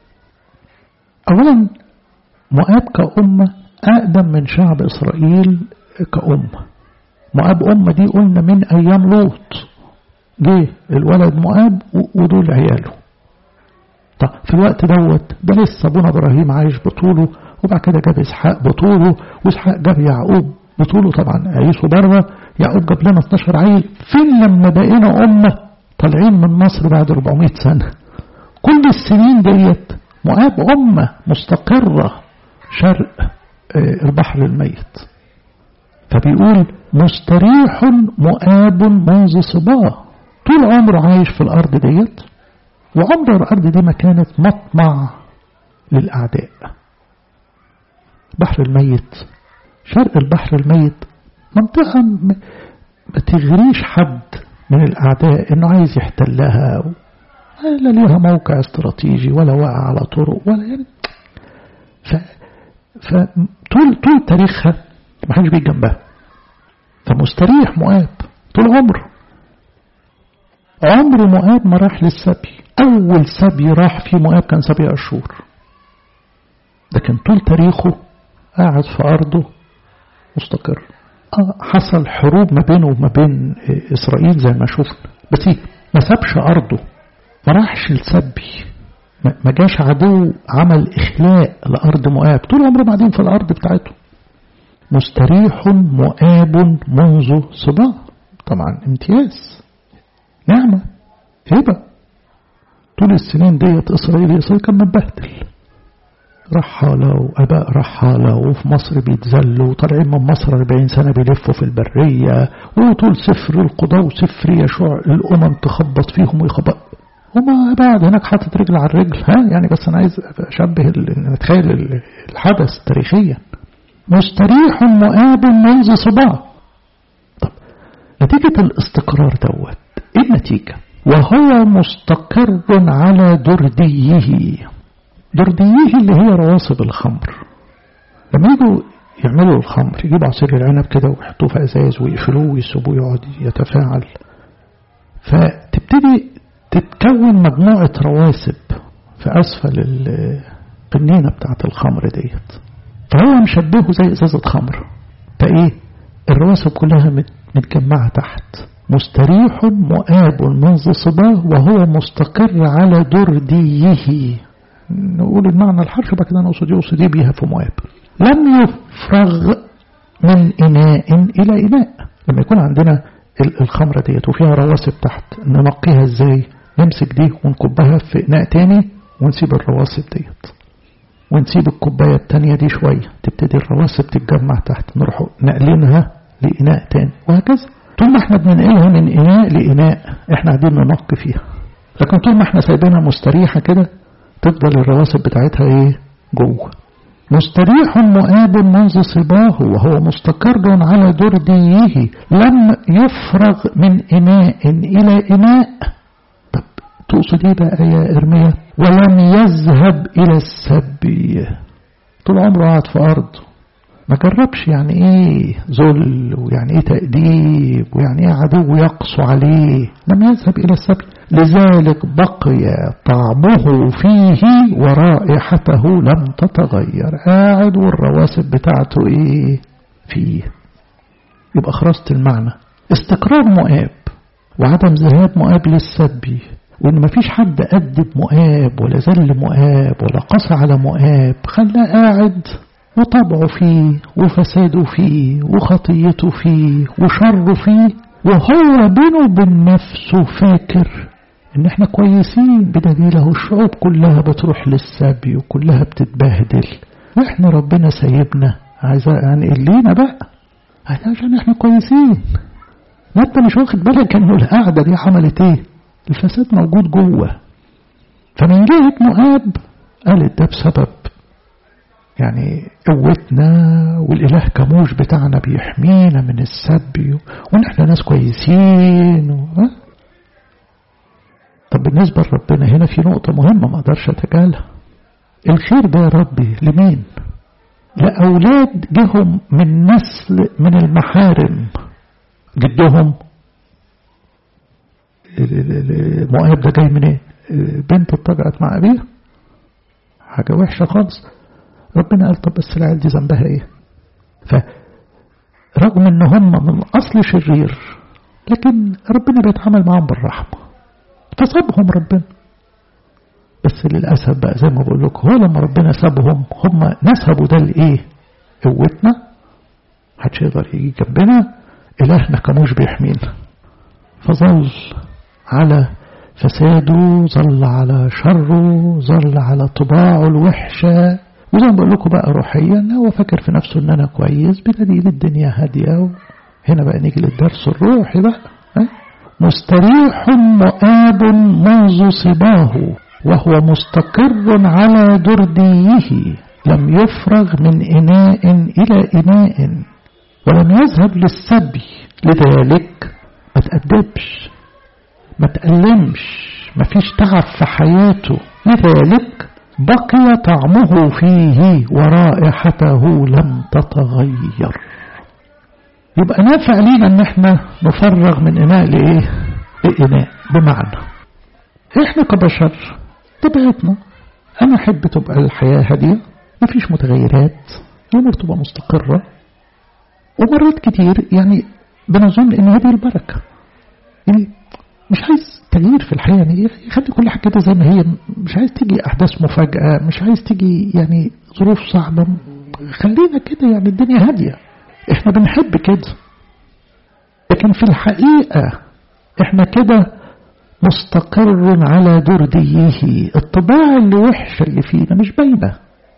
أولا مؤاب كأمة أقدم من شعب إسرائيل كأمة مؤاب أمة دي قلنا من أيام لوط جه الولد مؤاب ودول عياله طب في الوقت دوت ده لسه ابونا ابراهيم عايش بطوله وبعد كده جاب اسحاق بطوله واسحاق جاب يعقوب بطوله طبعا عيسو بره يعقوب جاب لنا 12 عيل فين لما بقينا امه طالعين من مصر بعد 400 سنه كل السنين ديت مؤاب امه مستقره شرق البحر الميت فبيقول مستريح مؤاب منذ صباه طول عمره عايش في الارض ديت وعمر الأرض دي ما كانت مطمع للأعداء بحر الميت شرق البحر الميت منطقة ما تغريش حد من الأعداء إنه عايز يحتلها لا ليها موقع استراتيجي ولا واقع على طرق ولا يعني ف فطول طول تاريخها ما حدش بيجي جنبها فمستريح مؤاب طول عمره عمر مؤاب ما راح للسبي أول سبي راح في مؤاب كان سبي أشهر لكن طول تاريخه قاعد في أرضه مستقر آه حصل حروب ما بينه وما بين إسرائيل زي ما شفنا بس ما سابش أرضه ما راحش للسبي ما جاش عدو عمل إخلاء لأرض مؤاب طول عمره بعدين في الأرض بتاعته مستريح مؤاب منذ صباه طبعا امتياز نعمة هبة طول السنين ديت إسرائيل إسرائيل كان متبهدل رحالة وأباء رحالة وفي مصر بيتذلوا وطالعين من مصر 40 سنة بيلفوا في البرية وطول سفر القضاء وسفر يشوع الأمم تخبط فيهم ويخبط وما بعد هناك حاطط رجل على الرجل ها يعني بس أنا عايز أشبه نتخيل الحدث تاريخيا مستريح مؤاب منذ صباه طب نتيجة الاستقرار دوت ايه النتيجة وهو مستقر على درديه درديه اللي هي رواسب الخمر لما يجوا يعملوا الخمر يجيبوا عصير العنب كده ويحطوه في ازاز ويقفلوه ويسيبوه يقعد يتفاعل فتبتدي تتكون مجموعة رواسب في أسفل القنينة بتاعت الخمر ديت فهو مشبهه زي إزازة خمر فإيه الرواسب كلها متجمعة تحت مستريح مؤاب منذ صباه وهو مستقر على درديه نقول المعنى الحرفي بقى كده نقصد يقصد ايه بيها في مؤاب لم يفرغ من إناء إلى إناء لما يكون عندنا الخمرة ديت وفيها رواسب تحت ننقيها ازاي نمسك دي ونكبها في إناء تاني ونسيب الرواسب ديت ونسيب الكوباية التانية دي شوية تبتدي الرواسب تتجمع تحت نروح نقلنها لإناء تاني وهكذا طول ما احنا بننقلها من إناء لإناء احنا قاعدين ننقي فيها لكن طول ما احنا سايبينها مستريحة كده تفضل الرواسب بتاعتها ايه جوه مستريح مؤاب منذ صباه وهو مستقر على درديه لم يفرغ من إناء إلى إناء طب تقصد ايه بقى يا إرميا ولم يذهب إلى السبي طول عمره قاعد في أرضه ما جربش يعني ايه ذل ويعني ايه تأديب ويعني ايه عدو يقسو عليه لم يذهب إلى السبي لذلك بقي طعمه فيه ورائحته لم تتغير قاعد والرواسب بتاعته ايه فيه يبقى خرجت المعنى استقرار مؤاب وعدم ذهاب مؤاب للسبي وان مفيش حد أدب مؤاب ولا ذل مؤاب ولا قسى على مؤاب خلاه قاعد وطبعه فيه وفساده فيه وخطيته فيه وشره فيه وهو بينه وبين نفسه فاكر ان احنا كويسين بدليل اهو الشعوب كلها بتروح للسبي وكلها بتتبهدل واحنا ربنا سايبنا عايز يعني لينا بقى عشان احنا كويسين ما انت مش واخد بالك انه القعده دي عملت ايه الفساد موجود جوه فمن جهه مؤاب قالت ده بسبب يعني قوتنا والإله كموش بتاعنا بيحمينا من السب وإن إحنا ناس كويسين و... طب بالنسبة لربنا هنا في نقطة مهمة ما أقدرش أتجاهلها الخير ده يا ربي لمين؟ لأولاد جهم من نسل من المحارم جدهم مؤاب ده جاي من ايه؟ بنت اتطبعت مع أبيها حاجة وحشة خالص ربنا قال طب بس العيال دي ذنبها ايه فرغم ان هم من اصل شرير لكن ربنا بيتعامل معاهم بالرحمة فسابهم ربنا بس للأسف بقى زي ما بقول لك هو لما ربنا سابهم هم نسبوا ده لإيه قوتنا محدش يقدر يجي جنبنا إلهنا كانوش بيحمينا فظل على فساده ظل على شره ظل على طباعه الوحشة وزي ما بقول لكم بقى روحيا هو فاكر في نفسه ان انا كويس بدليل الدنيا هاديه هنا بقى نيجي للدرس الروحي بقى مستريح مؤاب منذ صباه وهو مستقر على درديه لم يفرغ من إناء إلى إناء ولم يذهب للسبي لذلك ما تأدبش ما تألمش ما فيش تعب في حياته لذلك بقي طعمه فيه ورائحته لم تتغير يبقى نافع لينا ان احنا نفرغ من اناء لايه لاناء بمعنى احنا كبشر طبيعتنا انا احب تبقى الحياة هادية مفيش متغيرات الامور تبقى مستقرة ومرات كتير يعني بنظن ان هذه البركة يعني مش عايز تغيير في الحياة يعني يخلي كل حاجة كده زي ما هي مش عايز تيجي أحداث مفاجأة مش عايز تيجي يعني ظروف صعبة خلينا كده يعني الدنيا هادية احنا بنحب كده لكن في الحقيقة احنا كده مستقر على درديه الطباع اللي وحشة اللي فينا مش باينة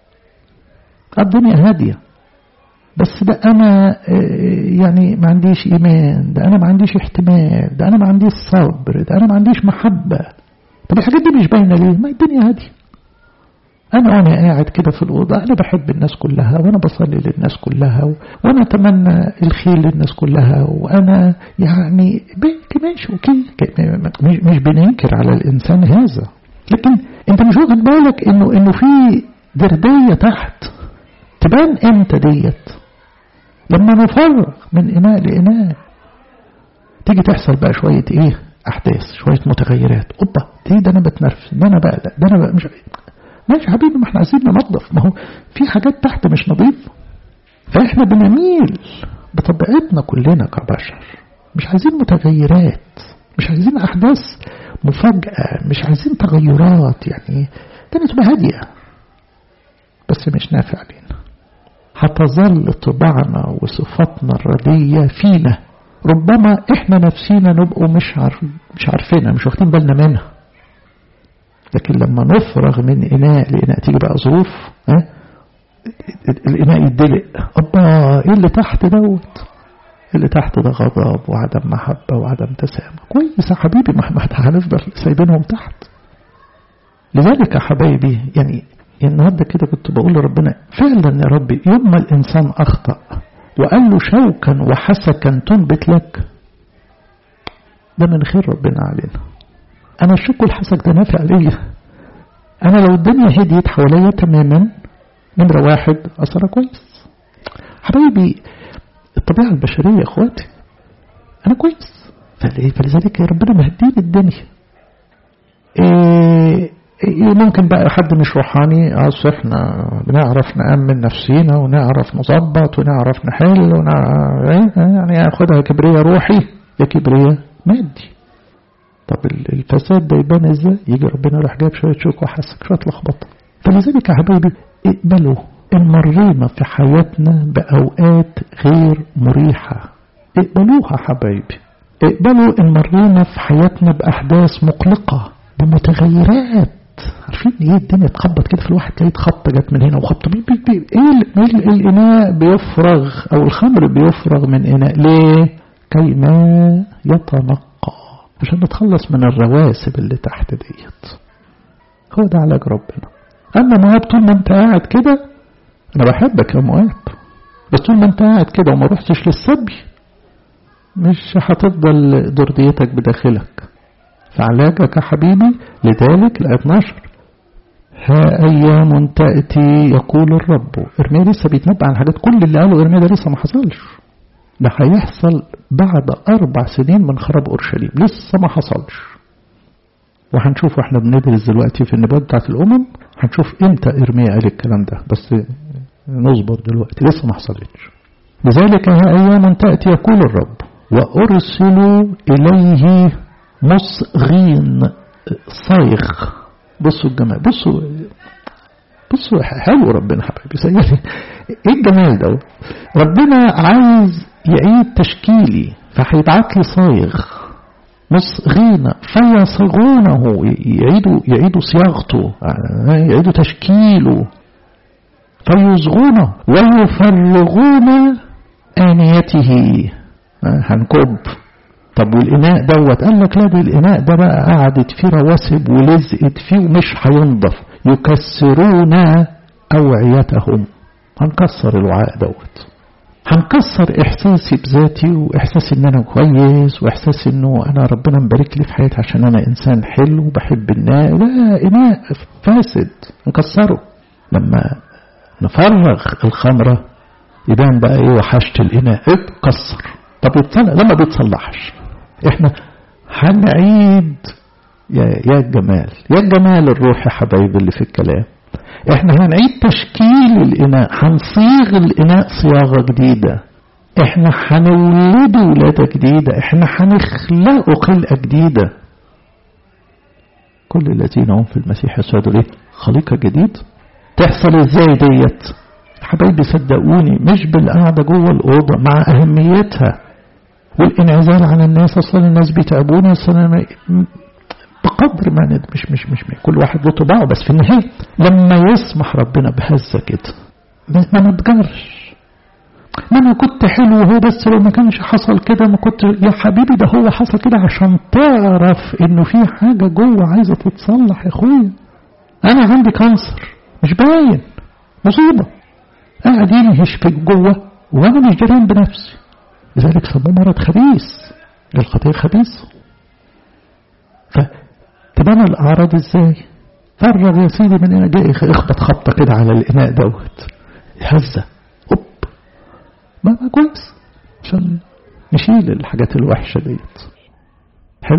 الدنيا هادية بس ده أنا يعني ما عنديش إيمان ده أنا ما عنديش احتمال ده أنا ما عنديش صبر ده أنا ما عنديش محبة طب الحاجات دي مش باينة ليه ما الدنيا هادية أنا وأنا قاعد كده في الأوضة أنا بحب الناس كلها وأنا بصلي للناس كلها وأنا أتمنى الخير للناس كلها وأنا يعني ماشي أوكي مش بننكر على الإنسان هذا لكن أنت مش واخد بالك إنه إنه في دردية تحت تبان إمتى ديت لما نفرغ من إناء لإناء تيجي تحصل بقى شوية إيه أحداث شوية متغيرات أوبا دي ده أنا بتنرفز ده أنا بقلق ده أنا بقى مش ماشي حبيبي ما احنا عايزين ننظف ما هو في حاجات تحت مش نظيفة فاحنا بنميل بطبيعتنا كلنا كبشر مش عايزين متغيرات مش عايزين أحداث مفاجأة مش عايزين تغيرات يعني الدنيا تبقى هادية بس مش نافع لنا هتظل طباعنا وصفاتنا الردية فينا ربما احنا نفسينا نبقوا مش عارف مش عارفينها مش واخدين بالنا منها لكن لما نفرغ من إناء لإناء تيجي بقى ظروف ها الإناء يدلق أبا إيه اللي تحت دوت اللي تحت ده غضب وعدم محبة وعدم تسامح كويس يا حبيبي ما احنا هنفضل سايبينهم تحت لذلك يا حبايبي يعني النهارده كده كنت بقول لربنا فعلا يا ربي يوم ما الإنسان أخطأ وقال له شوكا وحسكا تنبت لك ده من خير ربنا علينا أنا الشك والحسك ده نافع ليا أنا لو الدنيا هديت حواليا تماما نمرة واحد أثرها كويس حبايبي الطبيعة البشرية يا اخواتي أنا كويس فلذلك يا ربنا مهديني الدنيا إيه ممكن بقى حد مش روحاني أصل احنا بنعرف نأمن نفسينا ونعرف نظبط ونعرف نحل ونعرف يعني ياخدها كبرية روحي يا كبرية مادي طب الفساد ده يبان ازاي يجي ربنا راح جايب شوية شوك وحسك شوية لخبطة فلذلك يا حبايبي اقبلوا إن مرينا في حياتنا بأوقات غير مريحة اقبلوها حبايبي اقبلوا إن مرينا في حياتنا بأحداث مقلقة بمتغيرات عارفين ايه الدنيا تخبط كده في الواحد تلاقي خبطه جت من هنا وخبطه بي بي بي ايه ال الاناء بيفرغ او الخمر بيفرغ من اناء ليه كي ما يتنقى عشان نتخلص من الرواسب اللي تحت ديت هو ده علاج ربنا اما مواب طول ما انت قاعد كده انا بحبك يا مواب بس طول ما انت قاعد كده وما رحتش للسبي مش هتفضل درديتك بداخلك فعلاجك يا حبيبي لذلك الآية 12 ها أيام تأتي يقول الرب إرميا لسه بيتنبأ عن حاجات كل اللي قاله إرميا ده لسه ما حصلش ده هيحصل بعد أربع سنين من خراب أورشليم لسه ما حصلش وهنشوف واحنا بندرس دلوقتي في النبوات بتاعت الأمم هنشوف امتى إرميا قال الكلام ده بس نصبر دلوقتي لسه ما حصلتش لذلك ها أيام تأتي يقول الرب وأرسل إليه مصغين صايغ بصوا الجمال بصوا بصوا حلو ربنا حبيبي سيدي ايه الجمال ده ربنا عايز يعيد تشكيلي فهيبعت لي صايغ مصغين فيصغونه يعيدوا يعيدوا صياغته يعيدوا تشكيله فيصغونه ويفرغون آنيته هنكب طب والإناء دوت قال لك لا الإناء ده بقى قعدت فيه رواسب ولزقت فيه ومش هينضف يكسرون أوعيتهم هنكسر الوعاء دوت هنكسر إحساسي بذاتي وإحساسي إن أنا كويس وإحساسي إنه أنا ربنا مبارك لي في حياتي عشان أنا إنسان حلو وبحب الناس لا إناء فاسد نكسره لما نفرغ الخمرة يبان بقى إيه وحشة الإناء اتكسر طب يتصلح لما بيتصلحش احنا هنعيد يا يا الجمال يا الجمال الروح يا حبايبي اللي في الكلام احنا هنعيد تشكيل الاناء هنصيغ الاناء صياغه جديده احنا هنولده ولاده جديده احنا هنخلقه خلقه جديده كل الذين هم في المسيح يسوع دول ايه خليقه جديد تحصل ازاي ديت حبايبي صدقوني مش بالقعده جوه الاوضه مع اهميتها والانعزال عن الناس اصلا الناس بيتعبوني اصلا بقدر ما ند مش مش مش كل واحد له طباعه بس في النهايه لما يسمح ربنا بهزه كده ما نتجرش ما انا كنت حلو هو بس لو ما كانش حصل كده ما كنت يا حبيبي ده هو حصل كده عشان تعرف انه في حاجه جوه عايزه تتصلح يا اخويا انا عندي كانسر مش باين مصيبه قاعد ينهش في جوه وانا مش دريان بنفسي لذلك سموه مرض خبيث للخطية خبيث فتبان الأعراض ازاي فرغ يا سيدي من هنا جاي اخبط خبطة كده على الإناء دوت هزة اوب ما كويس عشان نشيل الحاجات الوحشة ديت حلو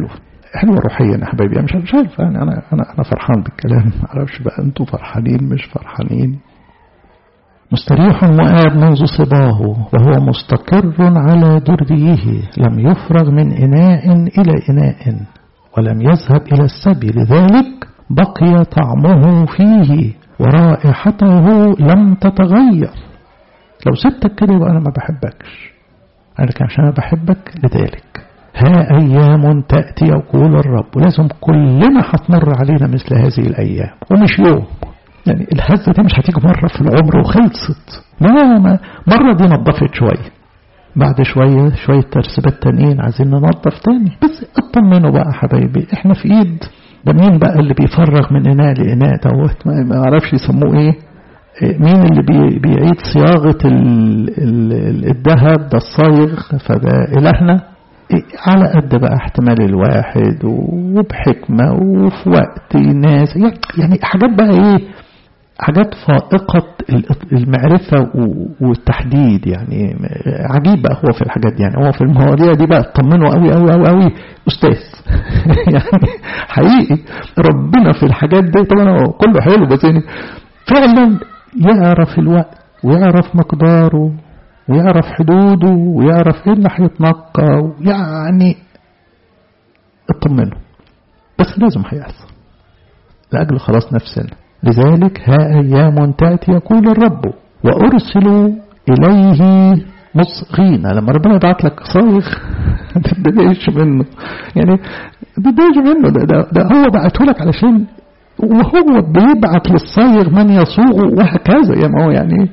حلوة روحيا يا حبايبي مش مش عارف يعني أنا أنا أنا فرحان بالكلام ما أعرفش بقى أنتوا فرحانين مش فرحانين مستريح مؤاب منذ صباه وهو مستقر على درديه لم يفرغ من إناء إلى إناء ولم يذهب إلى السبي لذلك بقي طعمه فيه ورائحته لم تتغير لو سبتك كده يبقى أنا ما بحبكش أنا كان عشان أنا بحبك لذلك ها أيام تأتي يقول الرب ولازم كلنا هتمر علينا مثل هذه الأيام ومش يوم يعني الهزة دي مش هتيجي مرة في العمر وخلصت لا ما مرة دي نظفت شوية بعد شوية شوية ترسبات تانيين عايزين ننظف تاني بس اطمنوا بقى حبايبي احنا في ايد ده مين بقى اللي بيفرغ من اناء لاناء دوت ما اعرفش يسموه ايه مين اللي بي بيعيد صياغة الذهب ده الصايغ فده إلهنا على قد بقى احتمال الواحد وبحكمة وفي وقت ناس يعني حاجات بقى ايه حاجات فائقة المعرفة والتحديد يعني عجيب بقى هو في الحاجات دي يعني هو في المواضيع دي بقى اطمنوا قوي قوي قوي قوي أستاذ يعني حقيقي ربنا في الحاجات دي طبعا كله حلو بس يعني فعلا يعرف الوقت ويعرف مقداره ويعرف حدوده ويعرف ايه اللي هيتنقى يعني اطمنوا بس لازم هيحصل لأجل خلاص نفسنا لذلك ها أيام تأتي يقول الرب وأرسل إليه مصغين لما ربنا يبعت لك صايغ ما تتضايقش منه يعني ما تتضايقش منه ده, ده, ده هو بعته لك علشان وهو بيبعت للصايغ من يصوغ وهكذا يعني هو يعني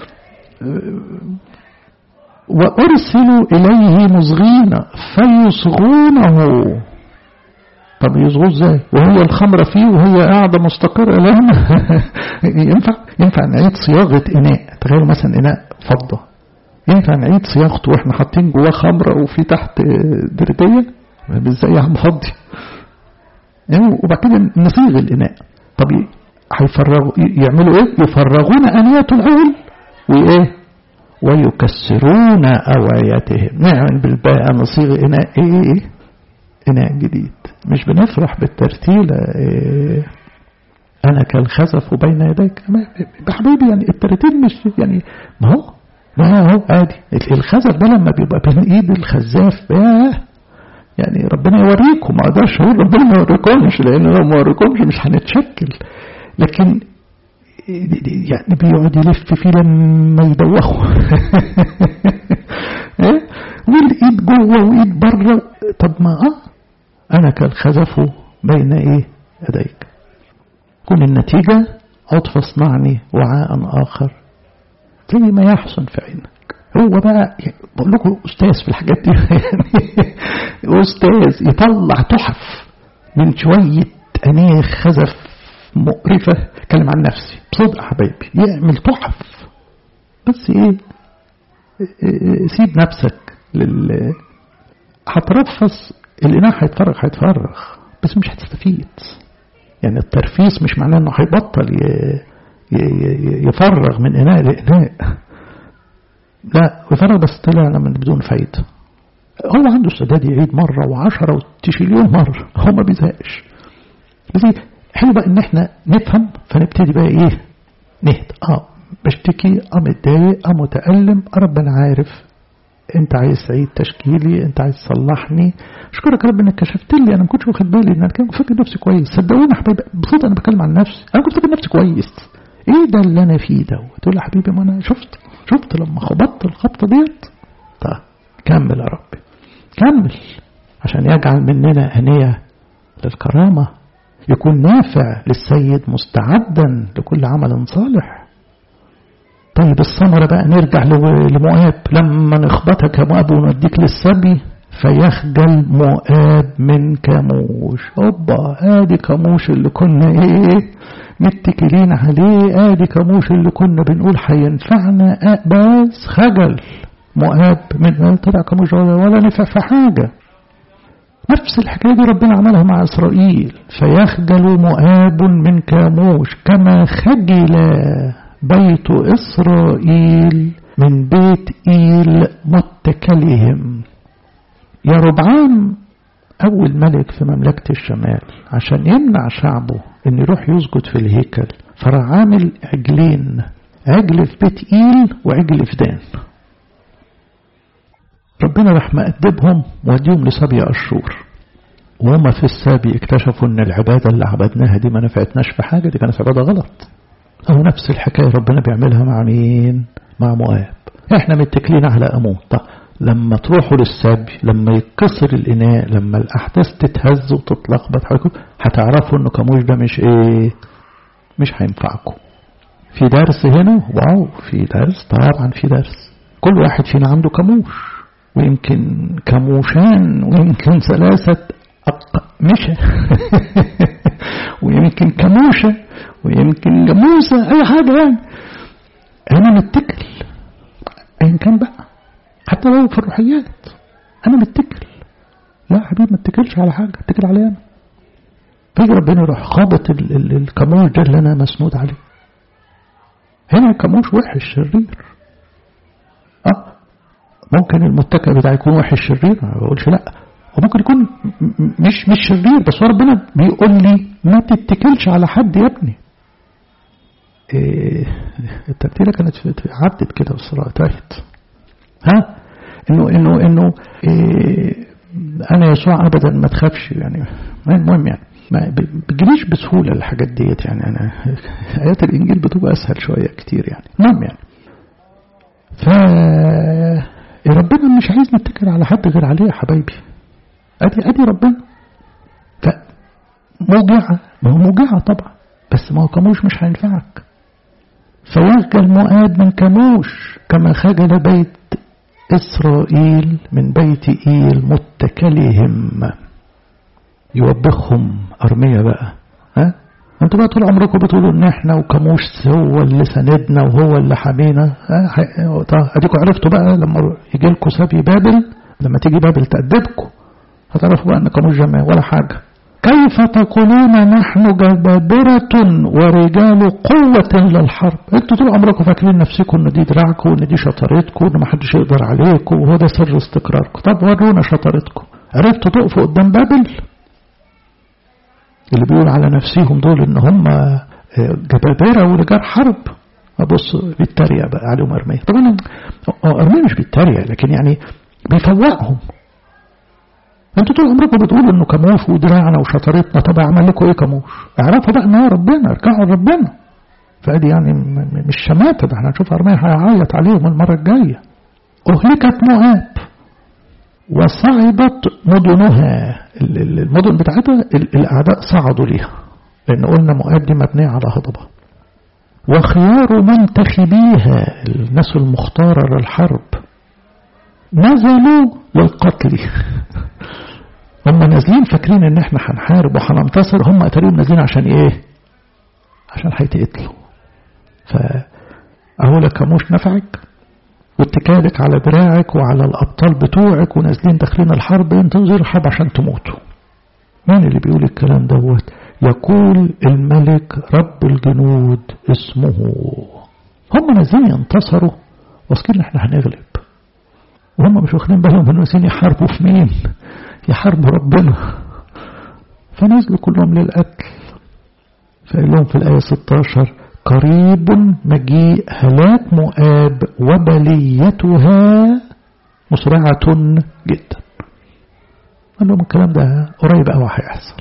وأرسل إليه مصغين فيصغونه طب يصغوه ازاي وهي الخمرة فيه وهي قاعدة مستقرة لها ينفع ينفع نعيد صياغة إناء تخيلوا مثلا إناء فضة ينفع نعيد صياغته واحنا حاطين جواه خمرة وفي تحت دردية ازاي يا عم فضي وبعد كده نصيغ الإناء طب هيفرغوا يعملوا ايه يفرغون أنية الأول وايه ويكسرون أواياتهم نعمل بالباقى نصيغ إناء ايه إناء جديد مش بنفرح بالترتيلة إيه أنا كالخزف بين يديك حبيبي يعني الترتيل مش يعني ما هو ما هو عادي الخزف ده لما بيبقى بين ايد الخزاف ياه يعني ربنا يوريكم ما اقدرش اقول ربنا ما يوريكمش لان لو ما يوريكمش مش هنتشكل لكن يعني بيقعد يلف فيه لما يدوخوا والايد جوه وايد بره طب ما اه انا كالخزف بين ايه يديك كون النتيجة عطف اصنعني وعاء اخر زي ما يحسن في عينك هو بقى بقول لكم استاذ في الحاجات دي يعني استاذ يطلع تحف من شوية انيخ خزف مقرفة اتكلم عن نفسي بصدق حبايبي يعمل تحف بس ايه سيب نفسك لل هترفص الإناء هيتفرغ هيتفرغ بس مش هتستفيد يعني الترفيس مش معناه انه هيبطل يفرغ من إناء لإناء لا يفرغ بس طلع من بدون فايدة هو عنده استعداد يعيد مرة وعشرة وتشيليون مرة هو ما بيزهقش بس حلو بقى ان احنا نفهم فنبتدي بقى ايه نهد اه بشتكي اه متضايق اه متألم اه ربنا عارف انت عايز تعيد تشكيلي انت عايز تصلحني اشكرك يا رب انك كشفت لي انا ما كنتش واخد بالي ان انا كنت فاكر نفسي كويس صدقوني يا حبايبي بصوت انا بتكلم عن نفسي انا كنت فاكر نفسي كويس ايه ده اللي انا فيه ده تقول يا حبيبي ما انا شفت شفت لما خبطت الخبطه ديت طيب كمل يا رب كمل عشان يجعل مننا انيه للكرامه يكون نافع للسيد مستعدا لكل عمل صالح طيب الثمرة بقى نرجع لمؤاب لما نخبطك يا مؤاب ونوديك للسبي فيخجل مؤاب من كموش اوبا ادي كموش اللي كنا ايه متكلين عليه ادي كموش اللي كنا بنقول هينفعنا بس خجل مؤاب من طلع كموش ولا نفع في حاجة نفس الحكاية دي ربنا عملها مع إسرائيل فيخجل مؤاب من كاموش كما خجل بيت إسرائيل من بيت إيل متكلهم يا ربعام أول ملك في مملكة الشمال عشان يمنع شعبه إن يروح يسجد في الهيكل فراح عامل عجلين عجل في بيت إيل وعجل في دان ربنا راح مأدبهم ووديهم لسبي أشهر وهم في السابي اكتشفوا ان العبادة اللي عبدناها دي ما نفعتناش في حاجة دي كانت عبادة غلط أو نفس الحكاية ربنا بيعملها مع مين مع مؤاب احنا متكلين على أمون طب لما تروحوا للسبي لما يتكسر الإناء لما الأحداث تتهز وتتلخبط حواليكم هتعرفوا إنه كموش ده مش إيه مش هينفعكم في درس هنا واو في درس طبعا في درس كل واحد فينا عنده كموش ويمكن كموشان ويمكن ثلاثة أق... مش ويمكن كموشة ويمكن جاموسة أي حاجة يعني أنا متكل أيا كان بقى حتى لو في الروحيات أنا متكل لا حبيبي ما اتكلش على حاجة اتكل عليا أنا فيجي ربنا يروح خابط الكموش ده اللي أنا مسنود عليه هنا الكموش وحش شرير أه ممكن المتكئ بتاعي يكون وحش شرير ما بقولش لا وممكن يكون مش مش شرير بس هو ربنا بيقول لي ما تتكلش على حد يا ابني إيه الترتيله كانت عدت كده بصراحه تاهت ها انه انه انه إيه انا يسوع ابدا ما تخافش يعني المهم يعني ما بتجيليش بسهوله الحاجات ديت يعني انا ايات الانجيل بتبقى اسهل شويه كتير يعني المهم يعني ف ربنا مش عايز نتكل على حد غير عليه يا حبايبي ادي ادي ربنا ف موجعه ما هو موجعه طبعا بس ما هو كموش مش هينفعك فيخجل مؤاب من كموش كما خجل بيت إسرائيل من بيت إيل متكلهم يوبخهم أرمية بقى ها انتوا بقى طول عمركم بتقولوا ان احنا وكموش هو اللي سندنا وهو اللي حمينا اديكم عرفتوا بقى لما يجي لكم سبي بابل لما تيجي بابل تأدبكم هتعرفوا بقى ان كموش جماعة ولا حاجة كيف تقولون نحن جبابرة ورجال قوة للحرب انتوا طول عمركم فاكرين نفسكم ان دي دراعكم وان دي شطارتكم وان ما حدش يقدر عليكم وهو ده سر استقراركم طب ورونا شطارتكم عرفتوا تقفوا قدام بابل اللي بيقول على نفسهم دول ان هم جبابرة ورجال حرب ابص بيتريق بقى عليهم ارمية طبعا ارمية مش بيتريق لكن يعني بيفوقهم انتوا طول عمركم بتقولوا انه كموش ودراعنا وشطارتنا طب اعمل لكم ايه كموش اعرفوا بقى ان هو ربنا ارجعوا لربنا فادي يعني مش شماتة ده احنا هنشوف ارمية هيعيط عليهم المرة الجاية اهلكت مؤاب وصعدت مدنها المدن بتاعتها الأعداء صعدوا ليها لأن قلنا مؤاب دي مبنية على هضبة وخيار منتخبيها الناس المختارة للحرب نزلوا للقتل هم نازلين فاكرين ان احنا هنحارب وهننتصر هم اتاريهم نازلين عشان ايه عشان هيتقتلوا فاهو لك مش نفعك واتكالك على دراعك وعلى الأبطال بتوعك ونازلين داخلين الحرب انتظر الحرب عشان تموتوا مين اللي بيقول الكلام دوت يقول الملك رب الجنود اسمه هم نازلين ينتصروا واثقين احنا هنغلب وهم مش واخدين بالهم انه نازلين يحاربوا في مين يحاربوا ربنا فنزلوا كلهم للقتل فقال لهم في الآية 16 قريب مجيء هلاك مؤاب وبليتها مسرعة جدا قال لهم الكلام ده قريب قوي هيحصل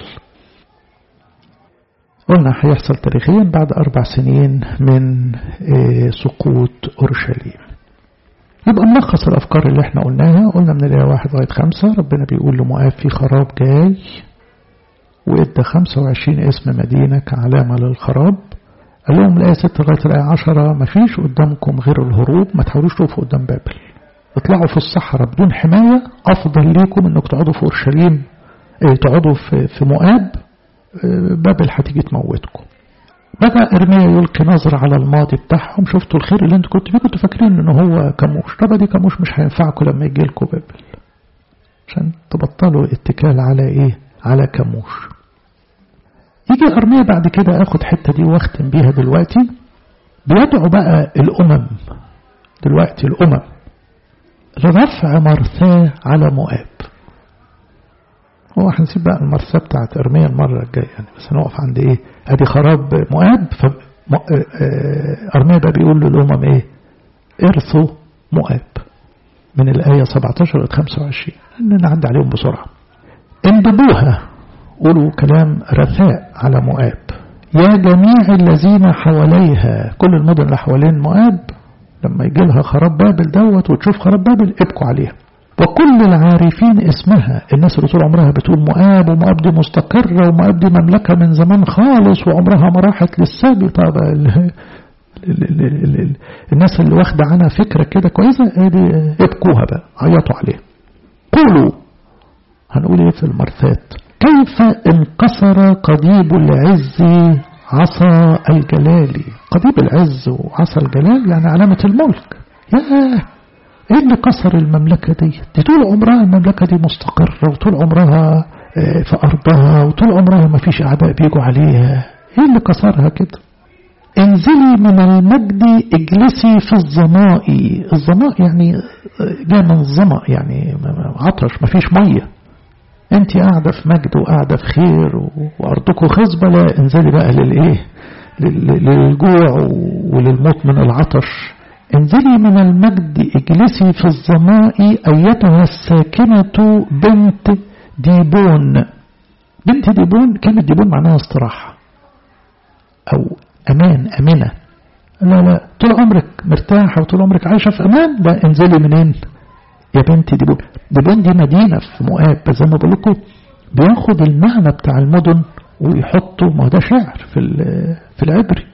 قلنا هيحصل تاريخيا بعد أربع سنين من سقوط أورشليم يبقى نلخص الأفكار اللي احنا قلناها قلنا من الآية واحد لغاية خمسة ربنا بيقول لمؤاب في خراب جاي وإدى 25 اسم مدينة كعلامة للخراب قال لهم الآية 6 لغاية الآية 10 مفيش قدامكم غير الهروب ما تحاولوش تقفوا قدام بابل اطلعوا في الصحراء بدون حماية أفضل ليكم إنك تقعدوا في أورشليم اه تقعدوا في, في مؤاب اه بابل هتيجي تموتكم بدأ إرميا يلقي نظرة على الماضي بتاعهم شفتوا الخير اللي انتوا كنتوا فيه كنتوا فاكرين إن هو كموش طب دي كموش مش هينفعكم لما يجي لكم بابل عشان تبطلوا اتكال على إيه على كموش يجي أرمية بعد كده أخد حتة دي واختم بيها دلوقتي بيدعو بقى الأمم دلوقتي الأمم لرفع مرثاه على مؤاب هو هنسيب بقى المرسى بتاعت ارميا المره الجايه يعني بس هنقف عند ايه ادي خراب مؤاب ف ارميا بقى بيقول للامم ايه ارثوا مؤاب من الايه 17 ل 25 نعدي عليهم بسرعه انببوها قولوا كلام رثاء على مؤاب يا جميع الذين حواليها كل المدن اللي حوالين مؤاب لما يجي لها خراب بابل دوت وتشوف خراب بابل ابكوا عليها وكل العارفين اسمها الناس اللي طول عمرها بتقول مؤاب ومؤاب دي مستقرة ومؤاب دي مملكة من زمان خالص وعمرها ما راحت للسبي طب الناس اللي واخدة عنها فكرة كده كويسة ابكوها بقى عيطوا عليها قولوا هنقول ايه في المرثات كيف انكسر قضيب العز عصا الجلال قضيب العز وعصا الجلال يعني علامة الملك ياه ايه اللي كسر المملكة دي دي طول عمرها المملكة دي مستقرة وطول عمرها في أرضها وطول عمرها ما فيش أعداء بيجوا عليها ايه اللي كسرها كده انزلي من المجد اجلسي في الظماء الظماء يعني جاء من الظمأ يعني عطش ما فيش ميه انت قاعدة في مجد وقاعدة في خير وارضكم خصبة لا انزلي بقى للايه للجوع وللموت من العطش انزلي من المجد اجلسي في الظماء ايتها الساكنة بنت ديبون بنت ديبون كلمة ديبون معناها استراحة او امان امنة لا لا طول عمرك مرتاحة وطول عمرك عايشة في امان لا انزلي منين يا بنتي ديبون ديبون دي مدينة في مؤاب بس زي ما بقول لكم بياخد المعنى بتاع المدن ويحطه ما ده شعر في في العبري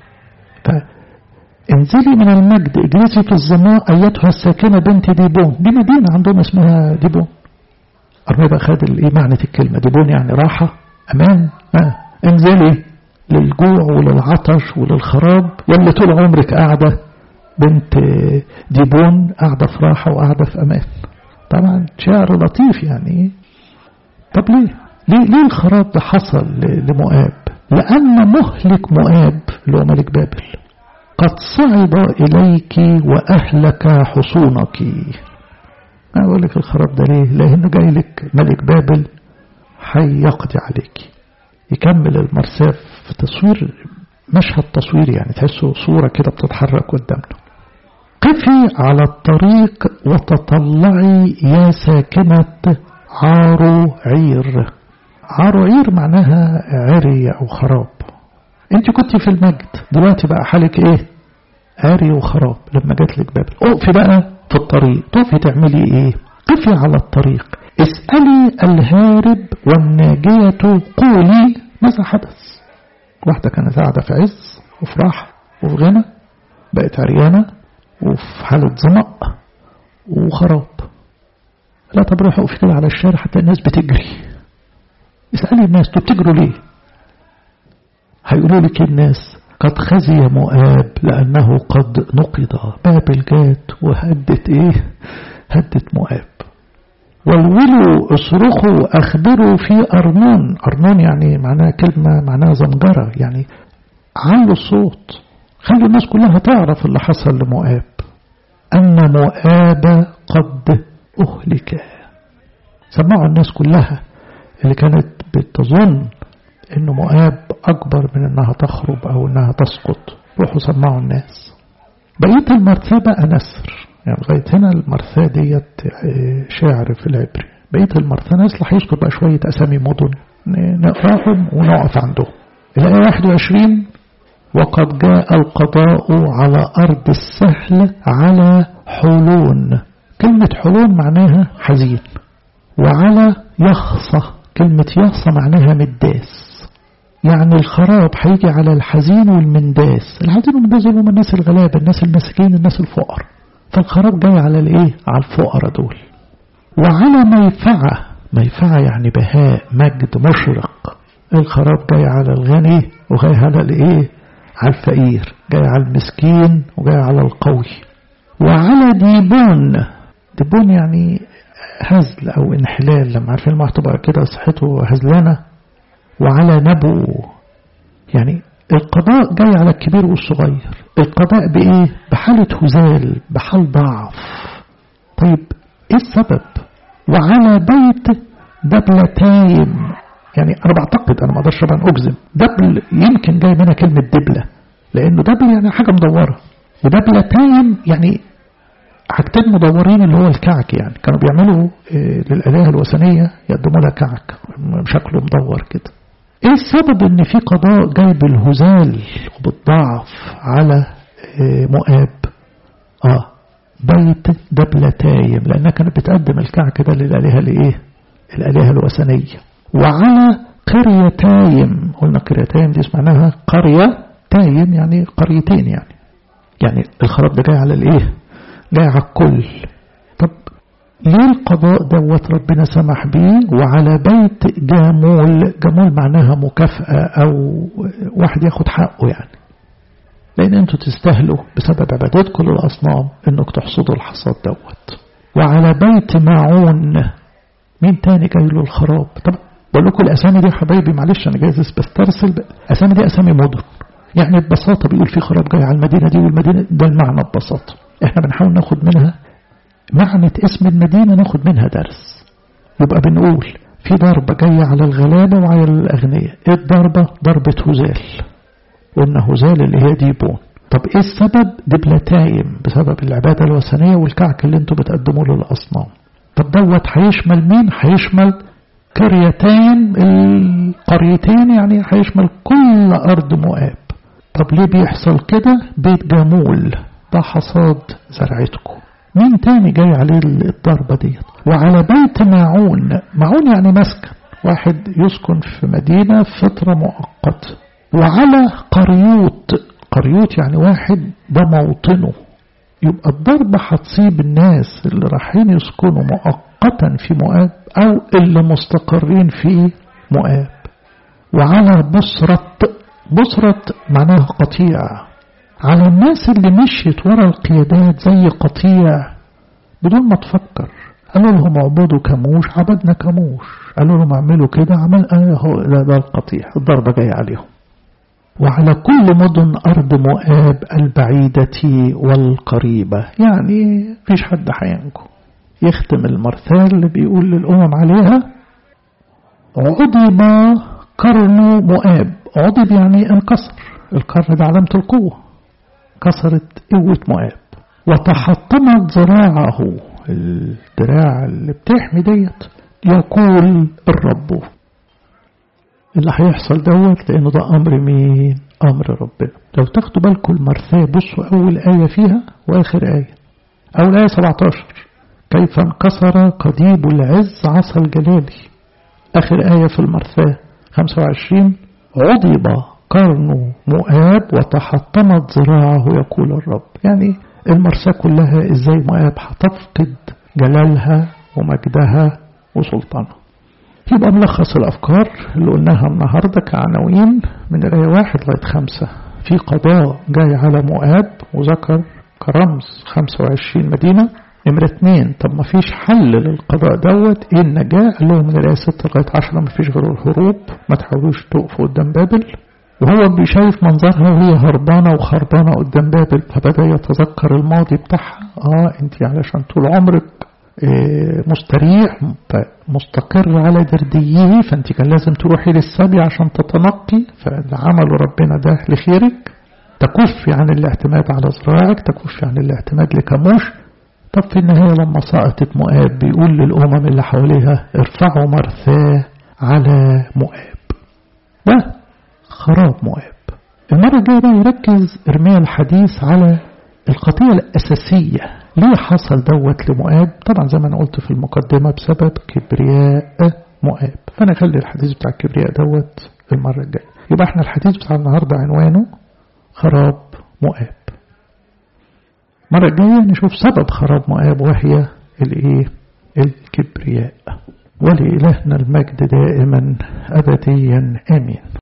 انزلي من المجد اجلسي في الظماء ايتها الساكنة بنت ديبون دي مدينة عندهم اسمها ديبون أرمي بقى خد ايه معنى الكلمة ديبون يعني راحة أمان آه. انزلي للجوع وللعطش وللخراب يلي طول عمرك قاعدة بنت ديبون قاعدة في راحة وقاعدة في أمان طبعا شعر لطيف يعني طب ليه ليه, ليه الخراب ده حصل لمؤاب لأن مهلك مؤاب اللي هو ملك بابل قد صعد إليك وأهلك حصونك أنا أقول لك الخراب ده ليه لأنه جاي لك ملك بابل هيقضي عليك يكمل المرساف في تصوير مشهد تصويري يعني تحسه صورة كده بتتحرك قدامنا قفي على الطريق وتطلعي يا ساكنة عارو عير عارو عير معناها عري أو خراب انت كنت في المجد دلوقتي بقى حالك ايه عري وخراب لما جات لك بابل اقفي بقى في الطريق تقفي تعملي ايه قفي على الطريق اسألي الهارب والناجية قولي ماذا حدث واحدة كانت قاعدة في عز وفي راحة وفي غنى بقت عريانة وفي حالة ظمأ وخراب لا طب روح اقفي كده على الشارع حتى الناس بتجري اسألي الناس انتوا بتجروا ليه هيقولوا لك الناس قد خزي مؤاب لأنه قد نقض بابل جات وهدت ايه هدت مؤاب والولوا اصرخوا اخبروا في ارنون ارنون يعني معناها كلمة معناها زمجرة يعني علوا الصوت خلوا الناس كلها تعرف اللي حصل لمؤاب أن مؤاب قد أهلك سمعوا الناس كلها اللي كانت بتظن أن مؤاب أكبر من أنها تخرب أو أنها تسقط روحوا سمعوا الناس بقية المرثاة بقى نسر يعني لغاية هنا المرثاة ديت شعر في العبري بقية المرثاة نسل هيذكر بقى شوية أسامي مدن نقراهم ونقف عندهم الآية 21 وقد جاء القضاء على أرض السهل على حلون كلمة حلون معناها حزين وعلى يخصة كلمة يخصة معناها مداس يعني الخراب هيجي على الحزين والمنداس الحزين والمنداس هم الناس الغلابة الناس المساكين الناس الفقر فالخراب جاي على الايه على الفقراء دول وعلى ميفعة ميفعة يعني بهاء مجد مشرق الخراب جاي على الغني وجاي على الايه على الفقير جاي على المسكين وجاي على القوي وعلى ديبون ديبون يعني هزل او انحلال لما عارفين ما تبقى كده صحته هزلانة وعلى نبو يعني القضاء جاي على الكبير والصغير القضاء بإيه بحالة هزال بحال ضعف طيب إيه السبب وعلى بيت دبلتايم يعني أنا بعتقد أنا ما أقدرش طبعا أجزم دبل يمكن جاي منها كلمة دبلة لأنه دبل يعني حاجة مدورة ودبلتايم يعني حاجتين مدورين اللي هو الكعك يعني كانوا بيعملوا للآلهة الوثنية يقدموا لها كعك شكله مدور كده ايه السبب ان في قضاء جاي بالهزال وبالضعف على مؤاب اه بيت دبلتايم لانها كانت بتقدم الكعك ده للآلهة الايه الآلهة الوثنية وعلى قريتايم قلنا قريتايم دي معناها قرية تايم يعني قريتين يعني يعني الخراب ده جاي على الايه جاي على الكل طب ليه القضاء دوت ربنا سمح بيه وعلى بيت جامول جامول معناها مكافأة أو واحد ياخد حقه يعني لأن أنتوا تستاهلوا بسبب عبادتكم للأصنام أنك تحصدوا الحصاد دوت وعلى بيت معون مين تاني جاي له الخراب طب بقول لكم الأسامي دي يا حبايبي معلش أنا جايز بسترسل الأسامي دي أسامي مدن يعني ببساطة بيقول في خراب جاي على المدينة دي والمدينة ده المعنى ببساطة احنا بنحاول ناخد منها معنى اسم المدينة ناخد منها درس يبقى بنقول في ضربة جاية على الغلابة وعلى الأغنياء ايه الضربة ضربة هزال قلنا هزال اللي هي ديبون طب ايه السبب دبلتايم بسبب العبادة الوثنية والكعك اللي انتوا بتقدموه للأصنام طب دوت هيشمل مين هيشمل قريتين القريتين يعني هيشمل كل أرض مؤاب طب ليه بيحصل كده بيت جامول ده حصاد زرعتكم مين تاني جاي عليه الضربة ديت وعلى بيت معون معون يعني مسكن واحد يسكن في مدينة فترة مؤقتة وعلى قريوت قريوت يعني واحد ده موطنه يبقى الضربة هتصيب الناس اللي رايحين يسكنوا مؤقتا في مؤاب أو اللي مستقرين في مؤاب وعلى بصرة بصرة معناها قطيع على الناس اللي مشيت ورا القيادات زي قطيع بدون ما تفكر قالوا لهم اعبدوا كموش عبدنا كموش قالوا لهم اعملوا كده عمل اهو ده, ده القطيع الضربة جاية عليهم وعلى كل مدن أرض مؤاب البعيدة والقريبة يعني فيش حد هينجو يختم المرثال اللي بيقول للأمم عليها عضب قرن مؤاب عضب يعني انكسر القرن ده علامة القوة كسرت قوة مؤاب وتحطمت ذراعه الدراع اللي بتحمي ديت يقول الرب اللي هيحصل دوت لأنه ده أمر مين أمر ربنا لو تاخدوا بالكم المرثاة بصوا أول آية فيها وآخر آية أول آية 17 كيف انكسر قضيب العز عصا الجلالي آخر آية في المرثاة 25 عضب قرن مؤاب وتحطمت ذراعه يقول الرب يعني المرسى كلها ازاي مؤاب هتفقد جلالها ومجدها وسلطانها يبقى ملخص الأفكار اللي قلناها النهاردة كعناوين من الآية واحد لغاية خمسة في قضاء جاي على مؤاب وذكر كرمز 25 مدينة نمرة اتنين طب ما فيش حل للقضاء دوت ايه النجاة قال لهم من الآية 6 لغاية 10 ما فيش غير الهروب ما تحاولوش تقفوا قدام بابل وهو بيشايف منظرها وهي هربانة وخربانة قدام بابل فبدأ يتذكر الماضي بتاعها اه انت علشان طول عمرك اه مستريح مستقر على درديه فانت كان لازم تروحي للسبي عشان تتنقي فاللي عمله ربنا ده لخيرك تكفي عن الاعتماد على زراعك تكفي عن الاعتماد لكموش طب في النهاية لما سقطت مؤاب بيقول للأمم اللي حواليها ارفعوا مرثاه على مؤاب ده خراب مؤاب المرة الجاية بقى يركز إرميا الحديث على القضية الأساسية ليه حصل دوت لمؤاب طبعا زي ما أنا قلت في المقدمة بسبب كبرياء مؤاب فأنا أخلي الحديث بتاع الكبرياء دوت المرة الجاية يبقى احنا الحديث بتاع النهاردة عنوانه خراب مؤاب المرة الجاية نشوف سبب خراب مؤاب وهي الايه الكبرياء ولإلهنا المجد دائما أبديا آمين